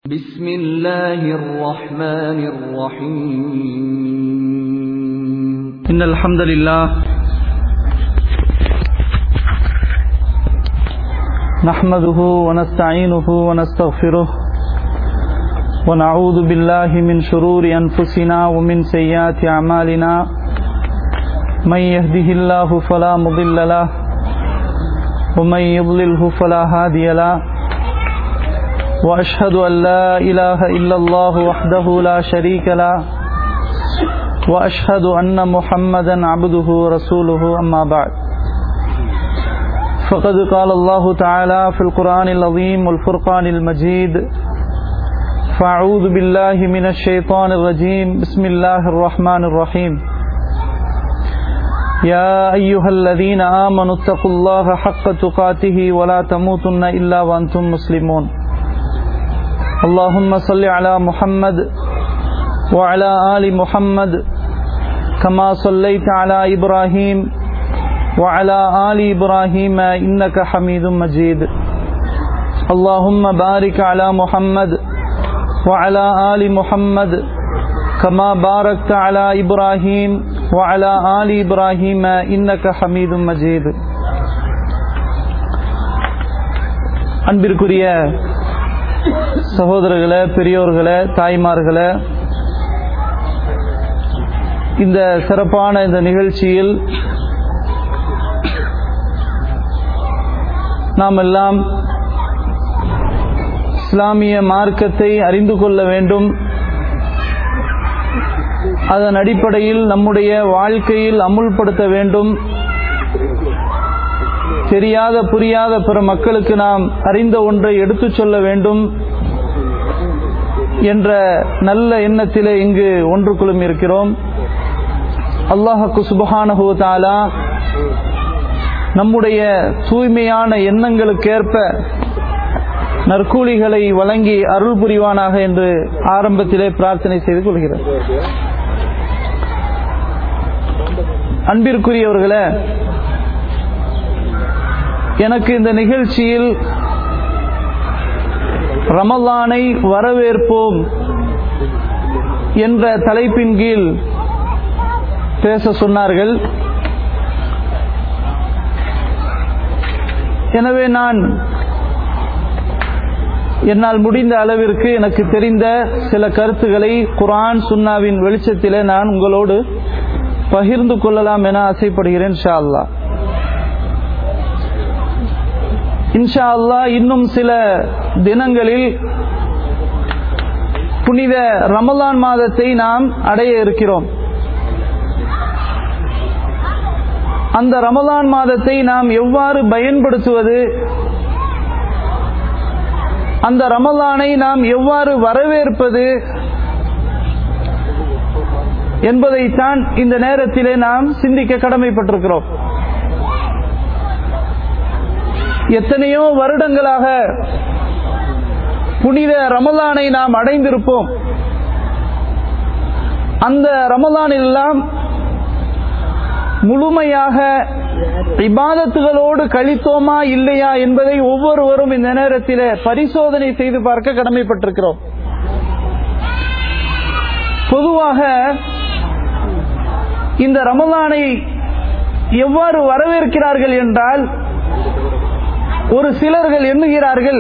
بسم الله الرحمن الرحيم إن الحمد لله نحمده ونستعينه ونستغفره ونعوذ بالله من شرور أنفسنا ومن سيئات أعمالنا من يهده الله فلا مضل له ومن يضلله فلا هادي له وأشهد أن لا إله إلا الله وحده لا شريك له وأشهد أن محمدا عبده ورسوله أما بعد فقد قال الله تعالى في القرآن العظيم والفرقان المجيد فأعوذ بالله من الشيطان الرجيم بسم الله الرحمن الرحيم يا أيها الذين آمنوا اتقوا الله حق تقاته ولا تموتن إلا وأنتم مسلمون اللهم صل على محمد وعلى آل محمد كما صليت على إبراهيم وعلى آل إبراهيم إنك حميد مجيد اللهم بارك على محمد وعلى آل محمد كما باركت على إبراهيم وعلى آل إبراهيم إنك حميد مجيد அன்பிற்குரிய சகோதரர்களே பெரியோர்களே தாய்மார்களே இந்த சிறப்பான இந்த நிகழ்ச்சியில் நாம் எல்லாம் இஸ்லாமிய மார்க்கத்தை அறிந்து கொள்ள வேண்டும் அதன் அடிப்படையில் நம்முடைய வாழ்க்கையில் அமுல்படுத்த வேண்டும் தெரியாத புரியாத பிற மக்களுக்கு நாம் அறிந்த ஒன்றை எடுத்துச் சொல்ல வேண்டும் என்ற நல்ல எண்ணத்திலே இங்கு ஒன்று குழும் இருக்கிறோம் அல்லாஹக்கு சுபஹானஹு தாலா நம்முடைய தூய்மையான எண்ணங்களுக்கேற்ப நற்கூலிகளை வழங்கி அருள் புரிவானாக என்று ஆரம்பத்திலே பிரார்த்தனை செய்து கொள்கிறேன் அன்பிற்குரியவர்களே எனக்கு இந்த நிகழ்ச்சியில் ரமலானை வரவேற்போம் என்ற தலைப்பின் கீழ் பேச சொன்னார்கள் எனவே நான் என்னால் முடிந்த அளவிற்கு எனக்கு தெரிந்த சில கருத்துக்களை குரான் சுன்னாவின் வெளிச்சத்திலே நான் உங்களோடு பகிர்ந்து கொள்ளலாம் என ஆசைப்படுகிறேன் ஷா அல்லா இன்ஷா அல்லா இன்னும் சில தினங்களில் புனித ரமலான் மாதத்தை நாம் அடைய இருக்கிறோம் அந்த ரமலான் மாதத்தை நாம் எவ்வாறு பயன்படுத்துவது அந்த ரமலானை நாம் எவ்வாறு வரவேற்பது என்பதைத்தான் இந்த நேரத்திலே நாம் சிந்திக்க கடமைப்பட்டிருக்கிறோம் எத்தனையோ வருடங்களாக புனித ரமலானை நாம் அடைந்திருப்போம் அந்த ரமலானில் எல்லாம் முழுமையாக இபாதத்துகளோடு கழித்தோமா இல்லையா என்பதை ஒவ்வொருவரும் இந்த நேரத்தில் பரிசோதனை செய்து பார்க்க கடமைப்பட்டிருக்கிறோம் பொதுவாக இந்த ரமலானை எவ்வாறு வரவேற்கிறார்கள் என்றால் ஒரு சிலர்கள் எண்ணுகிறார்கள்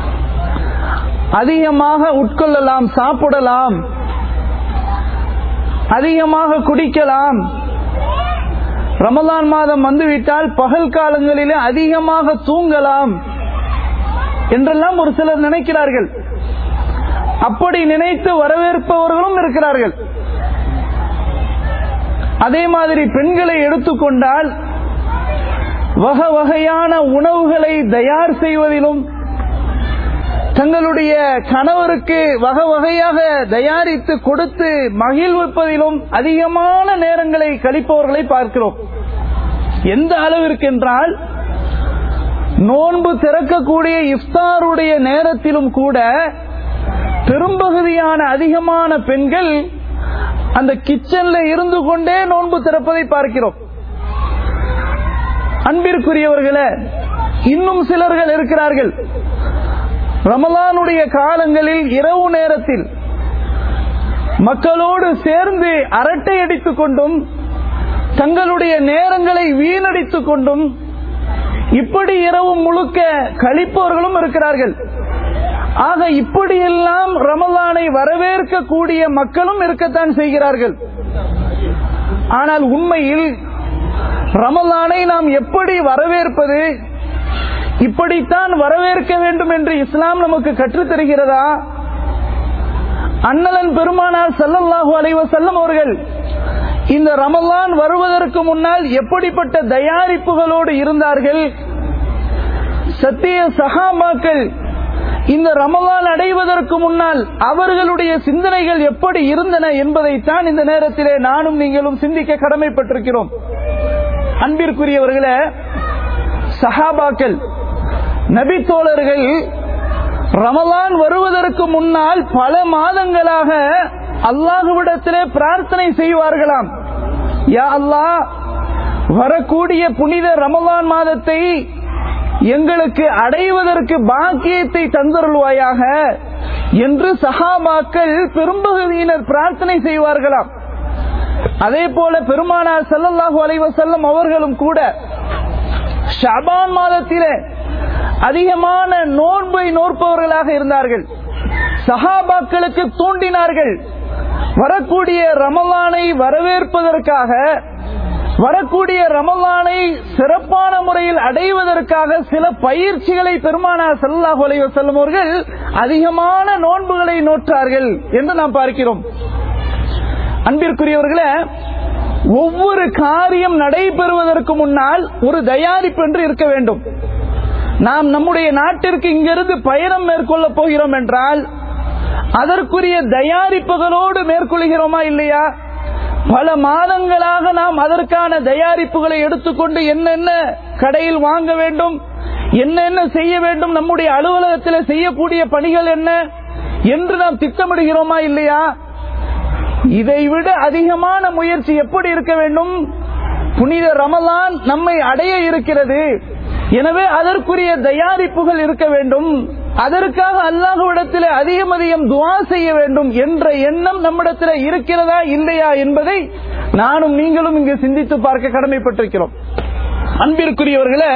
அதிகமாக உட்கொள்ளலாம் சாப்பிடலாம் அதிகமாக குடிக்கலாம் ரமலான் மாதம் வந்துவிட்டால் பகல் காலங்களிலே அதிகமாக தூங்கலாம் என்றெல்லாம் ஒரு சிலர் நினைக்கிறார்கள் அப்படி நினைத்து வரவேற்பவர்களும் இருக்கிறார்கள் அதே மாதிரி பெண்களை எடுத்துக்கொண்டால் வகை வகையான உணவுகளை தயார் செய்வதிலும் தங்களுடைய கணவருக்கு வகை வகையாக தயாரித்து கொடுத்து மகிழ்விப்பதிலும் அதிகமான நேரங்களை கழிப்பவர்களை பார்க்கிறோம் எந்த அளவிற்கு என்றால் நோன்பு திறக்கக்கூடிய இஃப்தாருடைய நேரத்திலும் கூட பெரும்பகுதியான அதிகமான பெண்கள் அந்த கிச்சன்ல இருந்து கொண்டே நோன்பு திறப்பதை பார்க்கிறோம் அன்பிற்குரியவர்களே இன்னும் சிலர்கள் இருக்கிறார்கள் ரமலானுடைய காலங்களில் இரவு நேரத்தில் மக்களோடு சேர்ந்து அரட்டை அடித்துக் கொண்டும் தங்களுடைய நேரங்களை வீணடித்துக் கொண்டும் இப்படி இரவு முழுக்க கழிப்பவர்களும் இருக்கிறார்கள் ஆக இப்படியெல்லாம் ரமலானை வரவேற்கக்கூடிய மக்களும் இருக்கத்தான் செய்கிறார்கள் ஆனால் உண்மையில் ரமலானை நாம் எப்படி வரவேற்பது இப்படித்தான் வரவேற்க வேண்டும் என்று இஸ்லாம் நமக்கு கற்றுத் தருகிறதா அண்ணலன் பெருமானார் சல்லல்லாஹு அலைவசல்லம் அவர்கள் இந்த ரமலான் வருவதற்கு முன்னால் எப்படிப்பட்ட தயாரிப்புகளோடு இருந்தார்கள் சத்திய சகாபாக்கள் இந்த ரமலான் அடைவதற்கு முன்னால் அவர்களுடைய சிந்தனைகள் எப்படி இருந்தன என்பதைத்தான் இந்த நேரத்திலே நானும் நீங்களும் சிந்திக்க கடமைப்பட்டிருக்கிறோம் அன்பிற்குரியவர்களே சஹாபாக்கள் நபித்தோழர்கள் ரமலான் வருவதற்கு முன்னால் பல மாதங்களாக அல்லாஹுவிடத்திலே பிரார்த்தனை செய்வார்களாம் யா அல்லாஹ் வரக்கூடிய புனித ரமலான் மாதத்தை எங்களுக்கு அடைவதற்கு பாக்கியத்தை தந்தருள்வாயாக என்று சஹாபாக்கள் பெரும்பகுதியினர் பிரார்த்தனை செய்வார்களாம் அதே போல பெருமானார் ஸல்லல்லாஹு அலைஹி வஸல்லம் அவர்களும் கூட ஷாபான் மாதத்திலே அதிகமான நோன்பை நோற்பவர்களாக இருந்தார்கள் சஹாபாக்களுக்கு தூண்டினார்கள் வரக்கூடிய ரமலானை வரவேற்பதற்காக வரக்கூடிய ரமலானை சிறப்பான முறையில் அடைவதற்காக சில பயிற்சிகளை பெருமானார் ஸல்லல்லாஹு அலைஹி வஸல்லம் அவர்கள் அதிகமான நோன்புகளை நோற்றார்கள் என்று நாம் பார்க்கிறோம் அன்பிற்குரியவர்களே ஒவ்வொரு காரியம் நடைபெறுவதற்கு முன்னால் ஒரு தயாரிப்பு என்று இருக்க வேண்டும் நாம் நம்முடைய நாட்டிற்கு இங்கிருந்து பயணம் மேற்கொள்ள போகிறோம் என்றால் அதற்குரிய தயாரிப்புகளோடு மேற்கொள்கிறோமா இல்லையா பல மாதங்களாக நாம் அதற்கான தயாரிப்புகளை எடுத்துக்கொண்டு என்னென்ன கடையில் வாங்க வேண்டும் என்னென்ன செய்ய வேண்டும் நம்முடைய அலுவலகத்தில் செய்யக்கூடிய பணிகள் என்ன என்று நாம் திட்டமிடுகிறோமா இல்லையா இதைவிட அதிகமான முயற்சி எப்படி இருக்க வேண்டும் புனித ரமலான் நம்மை அடைய இருக்கிறது எனவே அதற்குரிய தயாரிப்புகள் இருக்க வேண்டும் அதற்காக அல்லாஹுவிடத்தில் அதிகம் அதிகம் துவா செய்ய வேண்டும் என்ற எண்ணம் நம்மிடத்தில் இருக்கிறதா இல்லையா என்பதை நானும் நீங்களும் இங்கு சிந்தித்து பார்க்க கடமைப்பட்டிருக்கிறோம் அன்பிற்குரியவர்களே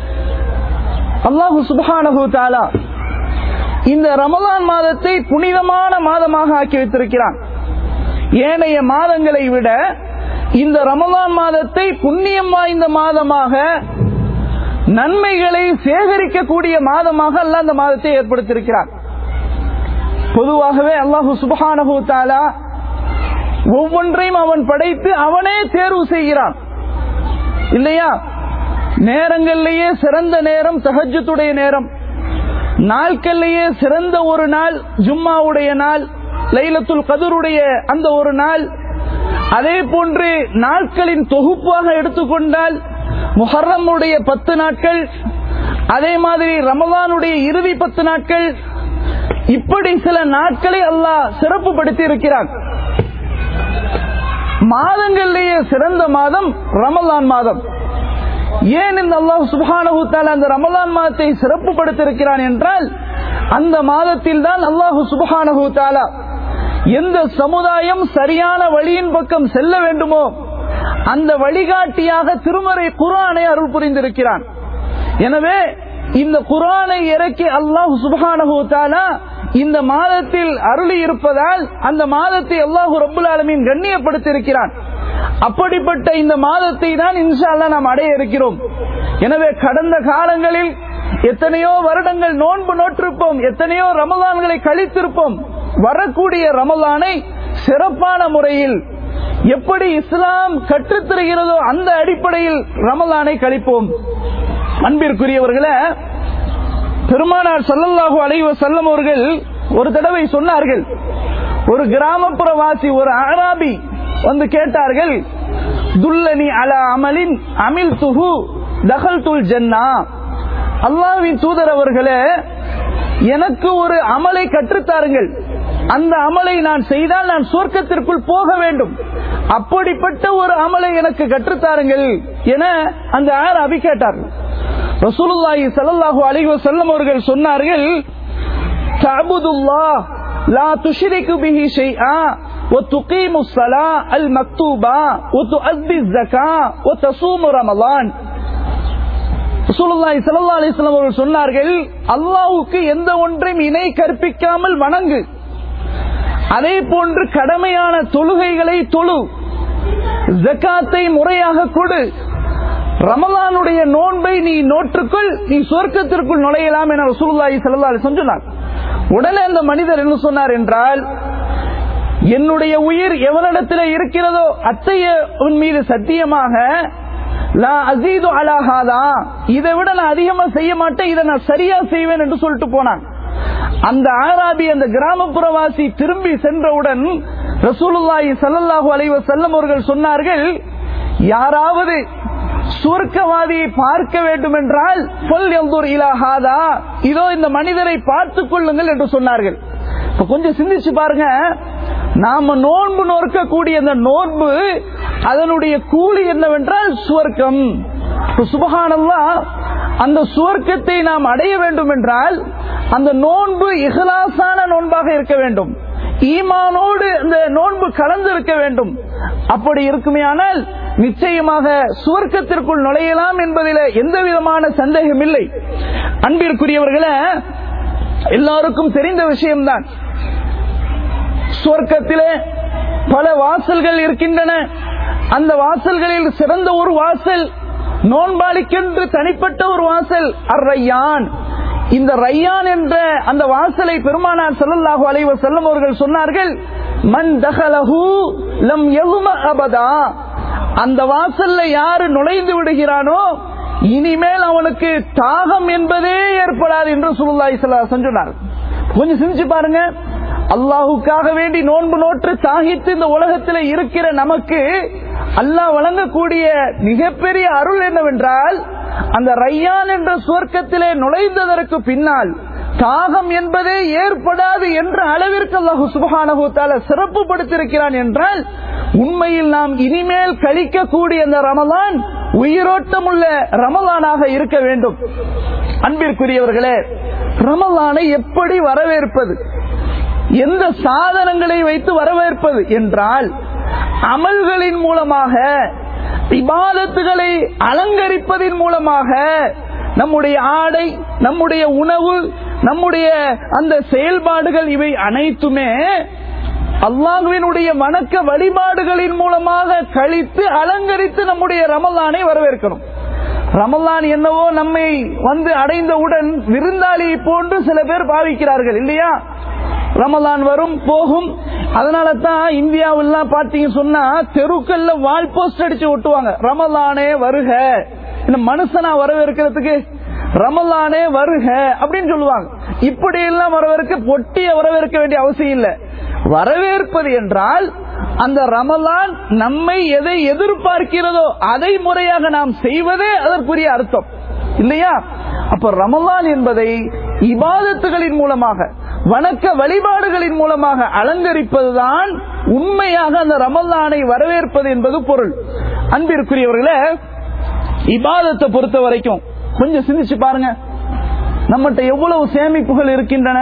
அல்லாஹு சுபானஹு தாலா இந்த ரமலான் மாதத்தை புனிதமான மாதமாக ஆக்கி வைத்திருக்கிறான் ஏனைய மாதங்களை விட இந்த ரமலான் மாதத்தை புண்ணியம் வாய்ந்த மாதமாக நன்மைகளை சேகரிக்கக்கூடிய மாதமாக அல்ல அந்த மாதத்தை ஏற்படுத்தியிருக்கிறார் பொதுவாகவே அல்லாஹு சுபஹானஹு தாலா ஒவ்வொன்றையும் அவன் படைத்து அவனே தேர்வு செய்கிறான் இல்லையா நேரங்கள்லேயே சிறந்த நேரம் தஹஜத்துடைய நேரம் நாட்கள்லேயே சிறந்த ஒரு நாள் ஜும்மாவுடைய நாள் லைலத்துல் கதருடைய அந்த ஒரு நாள் அதே போன்று நாட்களின் தொகுப்பாக எடுத்துக்கொண்டால் முஹர்ரமுடைய பத்து நாட்கள் அதே மாதிரி ரமலானுடைய இறுதி பத்து நாட்கள் இப்படி சில நாட்களை அல்லாஹ் சிறப்புப்படுத்தி இருக்கிறான் மாதங்களிலேயே சிறந்த மாதம் ரமலான் மாதம் ஏன் இந்த அல்லாஹ் சுபானு அந்த ரமலான் மாதத்தை சிறப்புப்படுத்தியிருக்கிறான் என்றால் அந்த மாதத்தில் தான் அல்லாஹு சுபஹானஹு தாலா எந்த சமுதாயம் சரியான வழியின் பக்கம் செல்ல வேண்டுமோ அந்த வழிகாட்டியாக திருமறை குரானை அருள் புரிந்திருக்கிறான் எனவே இந்த குரானை இறக்கி அல்லாஹு சுபஹானஹு தாலா இந்த மாதத்தில் அருளி இருப்பதால் அந்த மாதத்தை அல்லாஹு ரபுல் ஆலமீன் கண்ணியப்படுத்தியிருக்கிறான் அப்படிப்பட்ட இந்த மாதத்தை தான் இன்ஷா அல்லா நாம் அடைய இருக்கிறோம் எனவே கடந்த காலங்களில் எத்தனையோ வருடங்கள் நோன்பு நோற்றிருப்போம் எத்தனையோ ரமலான்களை கழித்திருப்போம் வரக்கூடிய ரமலானை சிறப்பான முறையில் எப்படி இஸ்லாம் கற்றுத்தருகிறதோ அந்த அடிப்படையில் ரமலானை கழிப்போம் அன்பிற்குரியவர்களே பெருமானார் சல்லல்லாஹு அலைவ செல்லம் அவர்கள் ஒரு தடவை சொன்னார்கள் ஒரு கிராமப்புற வாசி ஒரு அராபி வந்து கேட்டார்கள் துல்லனி அல அமலின் அமில் துஹு தகல் துல் ஜன்னா அல்லாவின் தூதர் அவர்களே எனக்கு ஒரு அமலை கற்றுத்தாருங்கள் அந்த அமலை நான் செய்தால் நான் சொர்க்கத்திற்குள் போக வேண்டும் அப்படிப்பட்ட ஒரு அமலை எனக்கு கற்றுத்தாருங்கள் என அந்த ஆராபி கேட்டார்கள் ரசூலுல்லாஹி ஸல்லல்லாஹு அலைஹி வஸல்லம் அவர்கள் சொன்னார்கள் تعبد الله لا تشرك به شيئا وتقيم الصلاة المكتوبة وتؤدي الزكاة وتصوم رمضان ரசூலுல்லாஹி ஸல்லல்லாஹு அலைஹி வஸல்லம் அவர்கள் சொன்னார்கள் அல்லாஹ்வுக்கு எந்த ஒன்றையும் இணை கற்பிக்காமல் வணங்கு அதே போன்று கடமையான தொழுகைகளை தொழு ஜக்காத்தை முறையாக கொடு ரமலானுடைய நோன்பை நீ நோற்றுக்குள் நீ சொர்க்கத்திற்குள் நுழையலாம் என ரசூலுல்லாஹி ஸல்லல்லாஹு அலைஹி வஸல்லம் சொன்னார் உடனே அந்த மனிதர் என்ன சொன்னார் என்றால் என்னுடைய உயிர் எவனிடத்தில் இருக்கிறதோ அத்தைய உன் மீது சத்தியமாக லா அசீது அலாஹாதா இதை விட நான் அதிகமா செய்ய மாட்டேன் இதை நான் சரியா செய்வேன் என்று சொல்லிட்டு போனான் அந்த ஆராபி அந்த கிராமப்புறவாசி திரும்பி சென்றவுடன் ரசூலுல்லாஹி ஸல்லல்லாஹு அலைஹி வஸல்லம் அவர்கள் சொன்னார்கள் யாராவது சுவர்க்கவாதியை பார்க்க வேண்டும் என்றால் பொல் எந்தூர் இலாஹாதா இதோ இந்த மனிதரை பார்த்துக் கொள்ளுங்கள் என்று சொன்னார்கள் இப்ப கொஞ்சம் சிந்திச்சு பாருங்க நாம நோன்பு நோக்கக்கூடிய அந்த நோன்பு அதனுடைய கூலி என்னவென்றால் சுவர்க்கம் சுபகானல்லா அந்த சுவர்க்கத்தை நாம் அடைய வேண்டும் என்றால் அந்த நோன்பு இகலாசான நோன்பாக இருக்க வேண்டும் ஈமானோடு அந்த நோன்பு கலந்து இருக்க வேண்டும் அப்படி இருக்குமேயானால் நிச்சயமாக சுவர்க்கத்திற்குள் நுழையலாம் என்பதில் எந்த விதமான சந்தேகம் இல்லை அன்பிற்குரியவர்களே எல்லாருக்கும் தெரிந்த விஷயம்தான் சுவர்க்கத்திலே பல வாசல்கள் இருக்கின்றன அந்த வாசல்களில் சிறந்த ஒரு வாசல் நோன்பாளிக்கென்று தனிப்பட்ட ஒரு வாசல் அர்ரையான் இந்த ரையான் என்ற அந்த வாசலை பெருமானார் ஸல்லல்லாஹு அலைஹி வஸல்லம் அவர்கள் சொன்னார்கள் மன் தகலஹு லம் யல்ம அபதா அந்த வாசல்ல யாரு நுழைந்து விடுகிறானோ இனிமேல் அவனுக்கு தாகம் என்பதே ஏற்படாது என்று சுல்லாய் சொன்னார் கொஞ்சம் சிந்திச்சு பாருங்க அல்லாஹுக்காக வேண்டி நோன்பு நோற்று தாகித்து இந்த உலகத்தில் இருக்கிற நமக்கு அல்லாஹ் வழங்கக்கூடிய மிகப்பெரிய அருள் என்னவென்றால் அந்த ரையான் என்ற சுவர்க்கத்திலே நுழைந்ததற்கு பின்னால் தாகம் என்பதே ஏற்படாது என்ற அளவிற்கு அல்லாஹு சுபஹானஹூத்தால சிறப்பு படுத்திருக்கிறான் என்றால் உண்மையில் நாம் இனிமேல் கழிக்கக்கூடிய அந்த ரமலான் உயிரோட்டமுள்ள ரமலானாக இருக்க வேண்டும் அன்பிற்குரியவர்களே ரமலானை எப்படி வரவேற்பது எந்த சாதனங்களை வைத்து வரவேற்பது என்றால் அமல்களின் மூலமாக இபாதத்துகளை அலங்கரிப்பதின் மூலமாக நம்முடைய ஆடை நம்முடைய உணவு நம்முடைய அந்த செயல்பாடுகள் இவை அனைத்துமே அல்லாஹுவினுடைய வணக்க வழிபாடுகளின் மூலமாக கழித்து அலங்கரித்து நம்முடைய ரமலானை வரவேற்கணும் ரமலான் என்னவோ நம்மை வந்து அடைந்தவுடன் விருந்தாளியை போன்று சில பேர் பாவிக்கிறார்கள் இல்லையா ரமலான் வரும் போகும் அதனால தான் இந்தியாவெல்லாம் பாத்தீங்க சொன்னா தெருக்கல்ல வால் போஸ்ட் அடிச்சு ஒட்டுவாங்க ரமலானே வருக இந்த மனுஷனா வரவேற்கிறதுக்கு ரமலானே வருக அப்படின்னு சொல்லுவாங்க இப்படி எல்லாம் வரவேற்க பொட்டிய வரவேற்க வேண்டிய அவசியம் இல்லை வரவேற்பது என்றால் அந்த ரமலான் நம்மை எதை எதிர்பார்க்கிறதோ அதை முறையாக நாம் செய்வதே அதற்குரிய அர்த்தம் இல்லையா அப்ப ரமலான் என்பதை இபாதத்துகளின் மூலமாக வணக்க வழிபாடுகளின் மூலமாக அலங்கரிப்பதுதான் உண்மையாக அந்த ரமலானை வரவேற்பது என்பது பொருள் அன்பிற்குரியவர்களே இபாதத்தை பொறுத்த வரைக்கும் கொஞ்சம் சிந்திச்சு பாருங்க நம்மகிட்ட எவ்வளவு சேமிப்புகள் இருக்கின்றன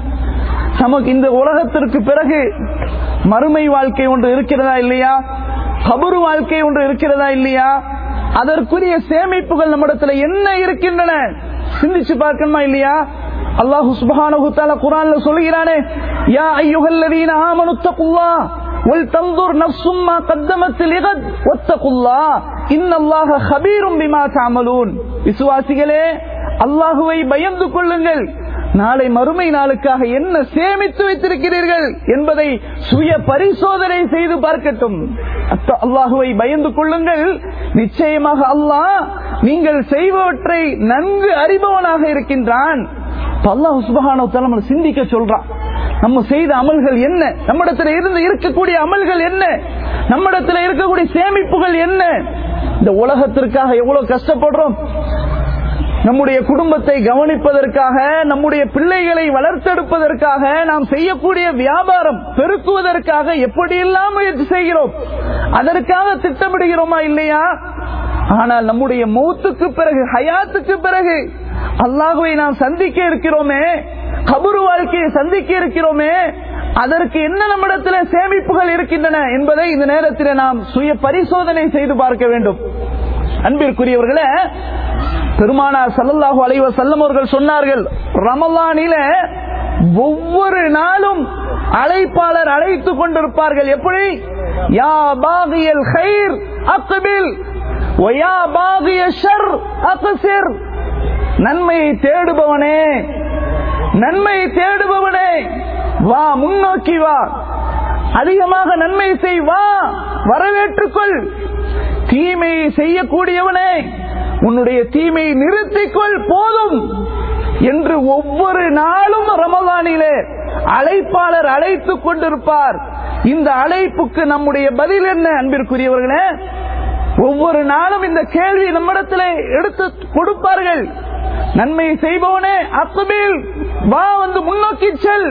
நமக்கு இந்த உலகத்திற்கு பிறகு மறுமை வாழ்க்கை ஒன்று இருக்கிறதா இல்லையா கபரு வாழ்க்கை ஒன்று இருக்கிறதா இல்லையா அதற்குரிய சேமிப்புகள் நம்மிடத்துல என்ன இருக்கின்றன சிந்திச்சு பார்க்கணுமா இல்லையா அல்லாஹு சுபஹானஹு தஆலா குர்ஆன்ல சொல்கிறானே யா அய்யுஹல்லதீன ஆமனு தக்குல்லாஹ் வல் தன்துர் நஃப்ஸும் மா கத்தமத் லிகத் வத்தகுல்லாஹ் இன்னல்லாஹ கபீரும் பிமா தஅமலூன் விசுவாசிகளே அல்லாஹுவை பயந்து கொள்ளுங்கள் நாளை மறுமை நாளுக்காக என்ன சேமித்து வைத்திருக்கிறீர்கள் என்பதை சுய பரிசோதனை செய்து பார்க்கட்டும் அல்லாஹுவை பயந்து கொள்ளுங்கள் நிச்சயமாக அல்லாஹ் நீங்கள் செய்வவற்றை நன்கு அறிபவனாக இருக்கின்றான் அல்லாஹ் சுபகான நம்ம சிந்திக்க சொல்றான் நம்ம செய்த அமல்கள் என்ன நம்மிடத்துல இருந்து இருக்கக்கூடிய அமல்கள் என்ன நம்மிடத்துல இருக்கக்கூடிய சேமிப்புகள் என்ன இந்த உலகத்திற்காக எவ்வளவு கஷ்டப்படுறோம் நம்முடைய குடும்பத்தை கவனிப்பதற்காக நம்முடைய பிள்ளைகளை வளர்த்தெடுப்பதற்காக நாம் செய்யக்கூடிய வியாபாரம் பெருக்குவதற்காக எப்படியெல்லாம் முயற்சி செய்கிறோம் அதற்காக திட்டமிடுகிறோமா இல்லையா ஆனால் நம்முடைய மௌத்துக்கு பிறகு ஹயாத்துக்கு பிறகு அல்லாஹுவை நாம் சந்திக்க இருக்கிறோமே கபரு வாழ்க்கையை சந்திக்க இருக்கிறோமே அதற்கு என்ன நம்மிடத்தில் சேமிப்புகள் இருக்கின்றன என்பதை இந்த நேரத்தில் நாம் சுய பரிசோதனை செய்து பார்க்க வேண்டும் அன்பிற்குரியவர்களே பெருமானார் சல்லல்லாஹு அலைவ செல்லம் அவர்கள் சொன்னார்கள் ரமலானில ஒவ்வொரு நாளும் அழைப்பாளர் அழைத்துக் கொண்டிருப்பார்கள் எப்படி யா பாகியல் ஹைர் அக்பில் ஒயா பாகிய ஷர் அக்சிர் நன்மையை தேடுபவனே நன்மையை தேடுபவனே வா முன்னோக்கி வா அதிகமாக நன்மை செய் வா வரவேற்றுக்கொள் தீமையை செய்யக்கூடியவனே உன்னுடைய தீமையை நிறுத்திக்கொள் போதும் என்று ஒவ்வொரு நாளும் ரமதானிலே அழைப்பாளர் அழைத்துக் கொண்டிருப்பார் இந்த அழைப்புக்கு நம்முடைய பதில் என்ன அன்பிற்குரியவர்களே ஒவ்வொரு நாளும் இந்த கேள்வி நம்மிடத்தில் எடுத்து கொடுப்பார்கள் நன்மை செய்பவனே அத்துபில் வா வந்து முன்னோக்கி செல்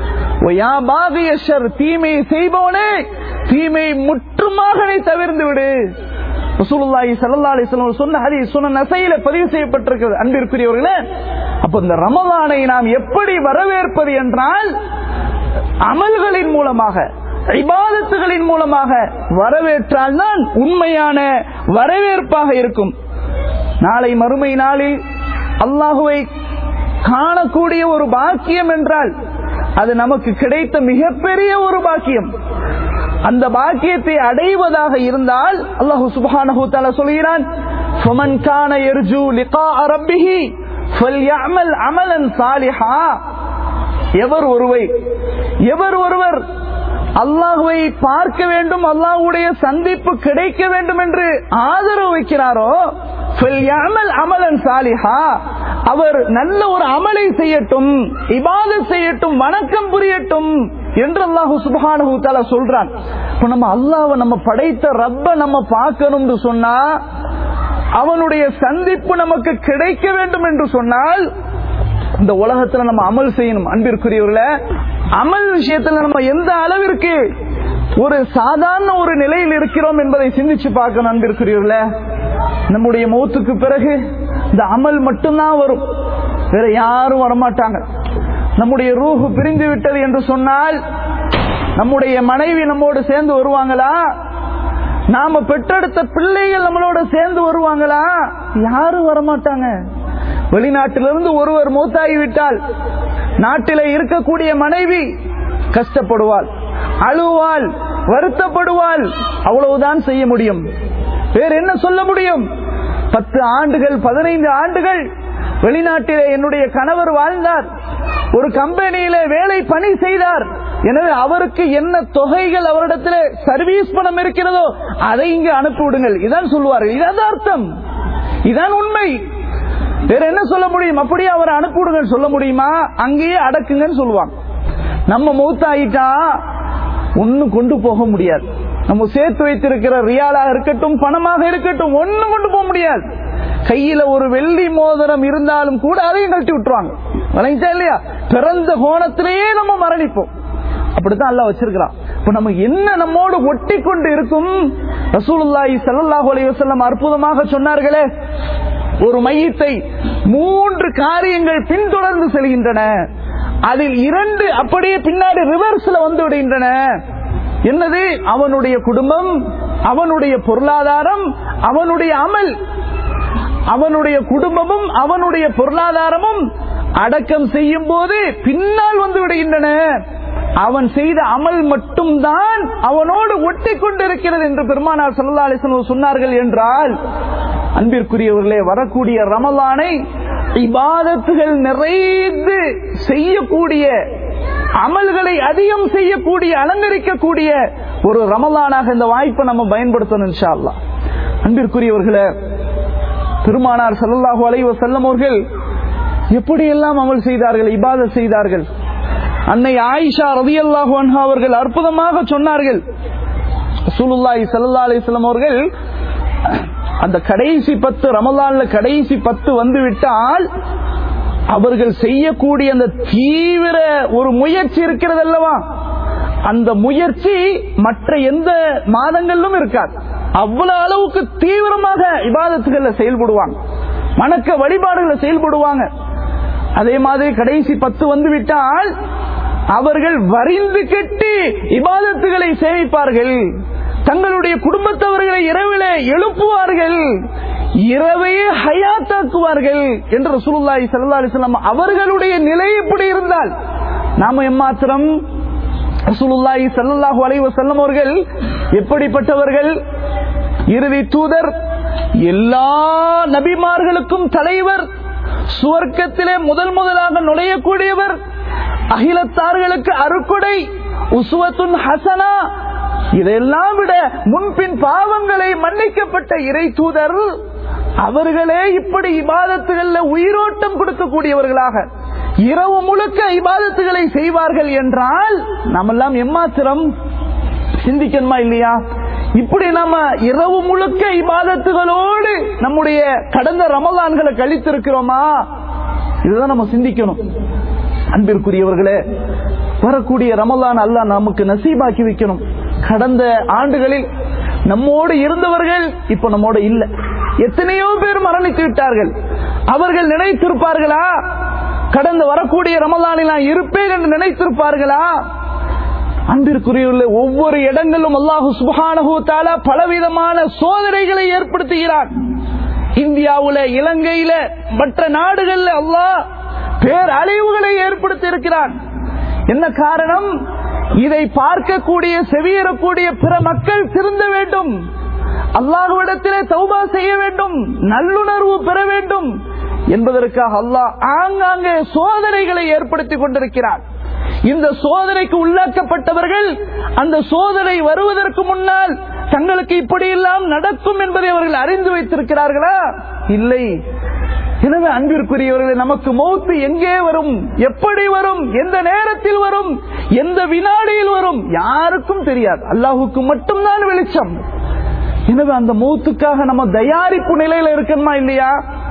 தீமையை செய்பவனே தீமை முற்றுமாக நீ தவிர்ந்து விடு ரசூலுல்லாஹி ஸல்லல்லாஹு அலைஹி வஸல்லம் சொன்ன ஹதீஸ் சொன்ன நசையில பதிவு செய்யப்பட்டிருக்கிறது அன்பிற்குரியவர்களே அப்ப இந்த ரமலானை நாம் எப்படி வரவேற்பது என்றால் அமல்களின் மூலமாக இபாதத்துகளின் மூலமாக வரவேற்றால் தான் உண்மையான வரவேற்பாக இருக்கும் நாளை மறுமை நாளில் அல்லாஹுவை காணக்கூடிய ஒரு பாக்கியம் என்றால் அது நமக்கு கிடைத்த மிகப்பெரிய ஒரு பாக்கியம் அந்த பாக்கியத்தை அடைவதாக இருந்தால் அல்லாஹு சுப்ஹானஹு தஆலா சொல்கிறான் ஃபமன் கான யர்ஜு லிகா ரப்பிஹி ஃபல்யஅமல் அமலன் சாலிஹா எவர் ஒருவை எவர் ஒருவர் அல்லாஹுவை பார்க்க வேண்டும் அல்லாஹுடைய சந்திப்பு கிடைக்க வேண்டும் என்று ஆதரவு வைக்கிறாரோ அமலன் சாலிஹா அவர் நல்ல ஒரு அமலை செய்யட்டும் இபாத செய்யட்டும் வணக்கம் புரியட்டும் என்று அல்லாஹு சுபஹானஹு தஆலா சொல்றான் இப்ப நம்ம அல்லாஹ்வை நம்ம படைத்த ரப்ப நம்ம பார்க்கணும்னு சொன்னா அவனுடைய சந்திப்பு நமக்கு கிடைக்க வேண்டும் என்று சொன்னால் இந்த உலகத்துல நம்ம அமல் செய்யணும் அன்பிற்குரியவர்கள அமல் விஷயத்துல நம்ம எந்த அளவிற்கு ஒரு சாதாரண ஒரு நிலையில் இருக்கிறோம் என்பதை சிந்திச்சு பார்க்கணும் அன்பிற்குரியவர்கள நம்முடைய மௌத்துக்கு பிறகு இந்த அமல் மட்டும்தான் வரும் வேற யாரும் வரமாட்டாங்க நம்முடைய ரூஹு பிரிந்து விட்டது என்று சொன்னால் நம்முடைய மனைவி நம்மோடு சேர்ந்து வருவாங்களா நாம பெற்றெடுத்த பிள்ளைகள் நம்மளோட சேர்ந்து வருவாங்களா யாரும் வரமாட்டாங்க வெளிநாட்டிலிருந்து ஒருவர் மூத்தாகிவிட்டால் நாட்டிலே இருக்கக்கூடிய மனைவி கஷ்டப்படுவாள் அழுவாள் வருத்தப்படுவாள் அவ்வளவுதான் செய்ய முடியும் வேற என்ன சொல்ல முடியும் பத்து ஆண்டுகள் பதினைந்து ஆண்டுகள் வெளிநாட்டிலே என்னுடைய கணவர் வாழ்ந்தார் ஒரு கம்பெனியில வேலை பணி செய்தார் எனவே அவருக்கு என்ன தொகைகள் அவரிடத்தில் சர்வீஸ் பணம் இருக்கிறதோ அதை இங்கு அனுப்பி விடுங்கள் இதான் சொல்லுவார்கள் இதான் அர்த்தம் இதான் உண்மை வேற என்ன சொல்ல முடியும் அப்படியே அவரை அனுப்பிவிடுங்க சொல்ல முடியுமா அங்கேயே அடக்குங்கன்னு சொல்லுவாங்க நம்ம மூத்தாயிட்டா ஒன்னும் கொண்டு போக முடியாது நம்ம சேர்த்து வைத்திருக்கிற ரியாலாக இருக்கட்டும் பணமாக இருக்கட்டும் ஒன்னும் கொண்டு போக முடியாது கையில ஒரு வெள்ளி மோதிரம் இருந்தாலும் கூட அதையும் கழட்டி விட்டுருவாங்க விளங்கிச்சா இல்லையா பிறந்த கோணத்திலேயே நம்ம மரணிப்போம் அப்படித்தான் அல்ல வச்சிருக்கிறான் இப்ப நம்ம என்ன நம்மோடு ஒட்டி கொண்டு இருக்கும் ரசூலுல்லாஹி ஸல்லல்லாஹு அலைஹி வஸல்லம் அற்புதமாக சொன்னார்களே ஒரு மையத்தை மூன்று காரியங்கள் பின்தொடர்ந்து செல்கின்றன அதில் இரண்டு அப்படியே பின்னாடி ரிவர்ஸ்ல வந்து விடுகின்றன என்னது அவனுடைய குடும்பம் அவனுடைய பொருளாதாரம் அவனுடைய அமல் அவனுடைய குடும்பமும் அவனுடைய பொருளாதாரமும் அடக்கம் செய்யும் போது பின்னால் வந்து விடுகின்றன அவன் செய்த அமல் மட்டும்தான் அவனோடு ஒட்டி கொண்டிருக்கிறது என்று பெருமானார் சல்லா அலிஸ்லம் சொன்னார்கள் என்றால் அன்பிற்குரியவர்களே வரக்கூடிய ரமலானை இபாதத்துகள் நிறைந்து செய்யக்கூடிய அமல்களை அதிகம் செய்யக்கூடிய அலங்கரிக்கக்கூடிய ஒரு ரமலானாக இந்த வாய்ப்பை நம்ம பயன்படுத்தணும் இன்ஷா அல்லாஹ் அன்பிற்குரியவர்களே பெருமானார் சல்லல்லாஹு அலைஹி வஸல்லம் அவர்கள் எப்படியெல்லாம் அமல் செய்தார்கள் இபாதத் செய்தார்கள் அன்னை ஆயிஷா ரதியல்லாஹு அன்ஹா அவர்கள் அற்புதமாக சொன்னார்கள் ரசூலுல்லாஹி ஸல்லல்லாஹு அலைஹி வஸல்லம் அவர்கள் அந்த கடைசி பத்து ரமலான்ல கடைசி பத்து வந்து விட்டால் அவர்கள் செய்யக்கூடிய அந்த தீவிர ஒரு முயற்சி இருக்கிறது அல்லவா அந்த முயற்சி மற்ற எந்த மாதங்களிலும் இருக்காது அவ்வளவு அளவுக்கு தீவிரமாக இபாதத்துகள்ல செயல்படுவாங்க வணக்க வழிபாடுகளை செயல்படுவாங்க அதே மாதிரி கடைசி பத்து வந்து விட்டால் அவர்கள் வரிந்து கட்டி இபாதத்துகளை சேமிப்பார்கள் தங்களுடைய குடும்பத்தவர்களை இரவிலே எழுப்புவார்கள் இரவையே ஹயாத்தாக்குவார்கள் என்று ரசூலுல்லாஹி ஸல்லல்லாஹு அலைஹி வஸல்லம் அவர்களுடைய நிலை இப்படி இருந்தால் நாம எம்மாத்திரம் ரசூலுல்லாஹி ஸல்லல்லாஹு அலைஹி வஸல்லம் அவர்கள் எப்படிப்பட்டவர்கள் இறுதி தூதர் எல்லா நபிமார்களுக்கும் தலைவர் சுவர்க்கத்திலே முதல் முதலாக நுழையக்கூடியவர் அகிலத்தார்களுக்கு அருக்குடை உசுவத்துன் ஹசனா இதையெல்லாம் விட முன்பின் பாவங்களை மன்னிக்கப்பட்ட இறை தூதர் அவர்களே இப்படி இபாதத்துகள்ல உயிரோட்டம் கொடுக்கக்கூடியவர்களாக இரவு முழுக்க இபாதத்துகளை செய்வார்கள் என்றால் நாமெல்லாம் எம்மாத்திரம் சிந்திக்கணுமா இல்லையா இப்படி நம்ம இரவு முழுக்க இபாதத்துகளோடு நம்முடைய கடந்த ரமலான்களை கழித்திருக்கிறோமா இதுதான் நம்ம சிந்திக்கணும் அன்பிற்குரியவர்களே வரக்கூடிய ரமலான் அல்லாஹ் நமக்கு நசீபாக்கி வைக்கணும் கடந்த ஆண்டுகளில் நம்மோடு இருந்தவர்கள் இப்ப நம்மோட இல்ல எத்தனையோ பேர் மரணித்து விட்டார்கள் அவர்கள் நினைத்திருப்பார்களா கடந்த வரக்கூடிய ரமலானில் நான் இருப்பேன் என்று நினைத்திருப்பார்களா அன்பிற்குரிய ஒவ்வொரு இடங்களிலும் அல்லாஹு சுபஹானஹு தஆலா பலவிதமான சோதனைகளை ஏற்படுத்துகிறான் இந்தியாவுல இலங்கையில மற்ற நாடுகள்ல அல்லாஹ் பேரழிவுகளை ஏற்படுத்தி இருக்கிறான் என்ன காரணம் இதை பார்க்கக்கூடிய செவியேறக்கூடிய பிற மக்கள் திருந்த வேண்டும் அல்லாஹுவிடத்திலே தௌபா செய்ய வேண்டும் நல்லுணர்வு பெற வேண்டும் என்பதற்காக அல்லாஹ் ஆங்காங்கே சோதனைகளை ஏற்படுத்தி கொண்டிருக்கிறார் இந்த சோதனைக்கு உள்ளாக்கப்பட்டவர்கள் அந்த சோதனை வருவதற்கு முன்னால் தங்களுக்கு இப்படியெல்லாம் நடக்கும் என்பதை அவர்கள் அறிந்து வைத்திருக்கிறார்களா இல்லை எனவே அன்பிற்குரியவர்களே நமக்கு மௌத்து எங்கே வரும் எப்படி வரும் எந்த நேரத்தில் வரும் எந்த வினாடியில் வரும் யாருக்கும் தெரியாது அல்லாஹுக்கு மட்டும்தான் வெளிச்சம் எனவே அந்த மௌத்துக்காக நம்ம தயாரிப்பு நிலையில இருக்கணுமா இல்லையா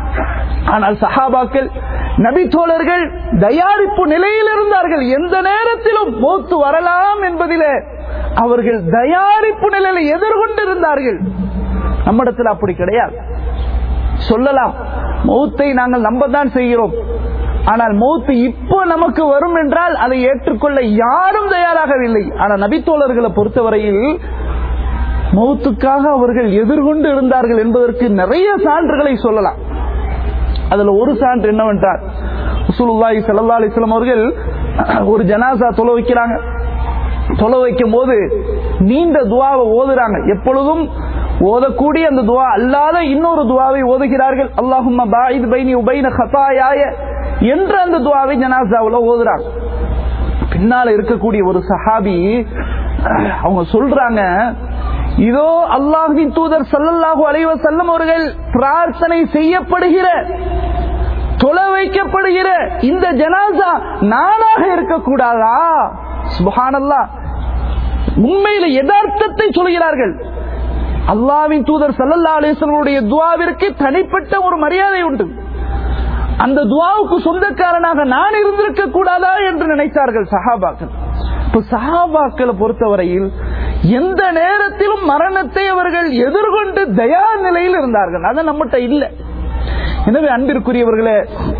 ஆனால் சஹாபாக்கள் நபி தோழர்கள் தயாரிப்பு நிலையில் இருந்தார்கள் எந்த நேரத்திலும் மௌத்து வரலாம் என்பதிலே அவர்கள் தயாரிப்பு நிலையில எதிர்கொண்டிருந்தார்கள் நம்மிடத்தில் அப்படி கிடையாது சொல்லலாம் மௌத்தை நாங்கள் நம்பதான் செய்கிறோம் ஆனால் மௌத்து இப்போ நமக்கு வரும் என்றால் அதை ஏற்றுக்கொள்ள யாரும் தயாராகவில்லை ஆனால் நபித்தோழர்களை பொறுத்தவரையில் மௌத்துக்காக அவர்கள் எதிர்கொண்டு இருந்தார்கள் என்பதற்கு நிறைய சான்றுகளை சொல்லலாம் அதுல ஒரு சான்று என்னவென்றால் சுலுல்லாஹி சல்லா அலிஸ்லாம் அவர்கள் ஒரு ஜனாசா தொலை வைக்கிறாங்க தொலை வைக்கும் போது நீண்ட துவாவை ஓதுறாங்க எப்பொழுதும் ஓதக்கூடிய அந்த துவா அல்லாத இன்னொரு துவாவை ஓதுகிறார்கள் அல்லாஹும் பாயித் பைனி உபைன ஹதாயாய என்ற அந்த துவாவை ஜனாசாவுல ஓதுறாங்க பின்னால இருக்கக்கூடிய ஒரு சஹாபி அவங்க சொல்றாங்க இதோ அல்லாஹின் தூதர் சல்லல்லாஹு அலைவ செல்லம் அவர்கள் பிரார்த்தனை செய்யப்படுகிற தொலை வைக்கப்படுகிற இந்த ஜனாசா நானாக இருக்கக்கூடாதா சுபஹானல்லா உண்மையில யதார்த்தத்தை சொல்கிறார்கள் அல்லாவின் தூதர் சல்லல்லா அலிஸ்வனுடைய துவாவிற்கு தனிப்பட்ட ஒரு மரியாதை உண்டு அந்த துவாவுக்கு சொந்தக்காரனாக நான் இருந்திருக்க கூடாதா என்று நினைத்தார்கள் சஹாபாக்கள் இப்ப சஹாபாக்களை பொறுத்தவரையில் எந்த நேரத்திலும் மரணத்தை அவர்கள் எதிர்கொண்டு தயா நிலையில் இருந்தார்கள் அது நம்மகிட்ட இல்லை எனவே அன்பிற்குரியவர்களே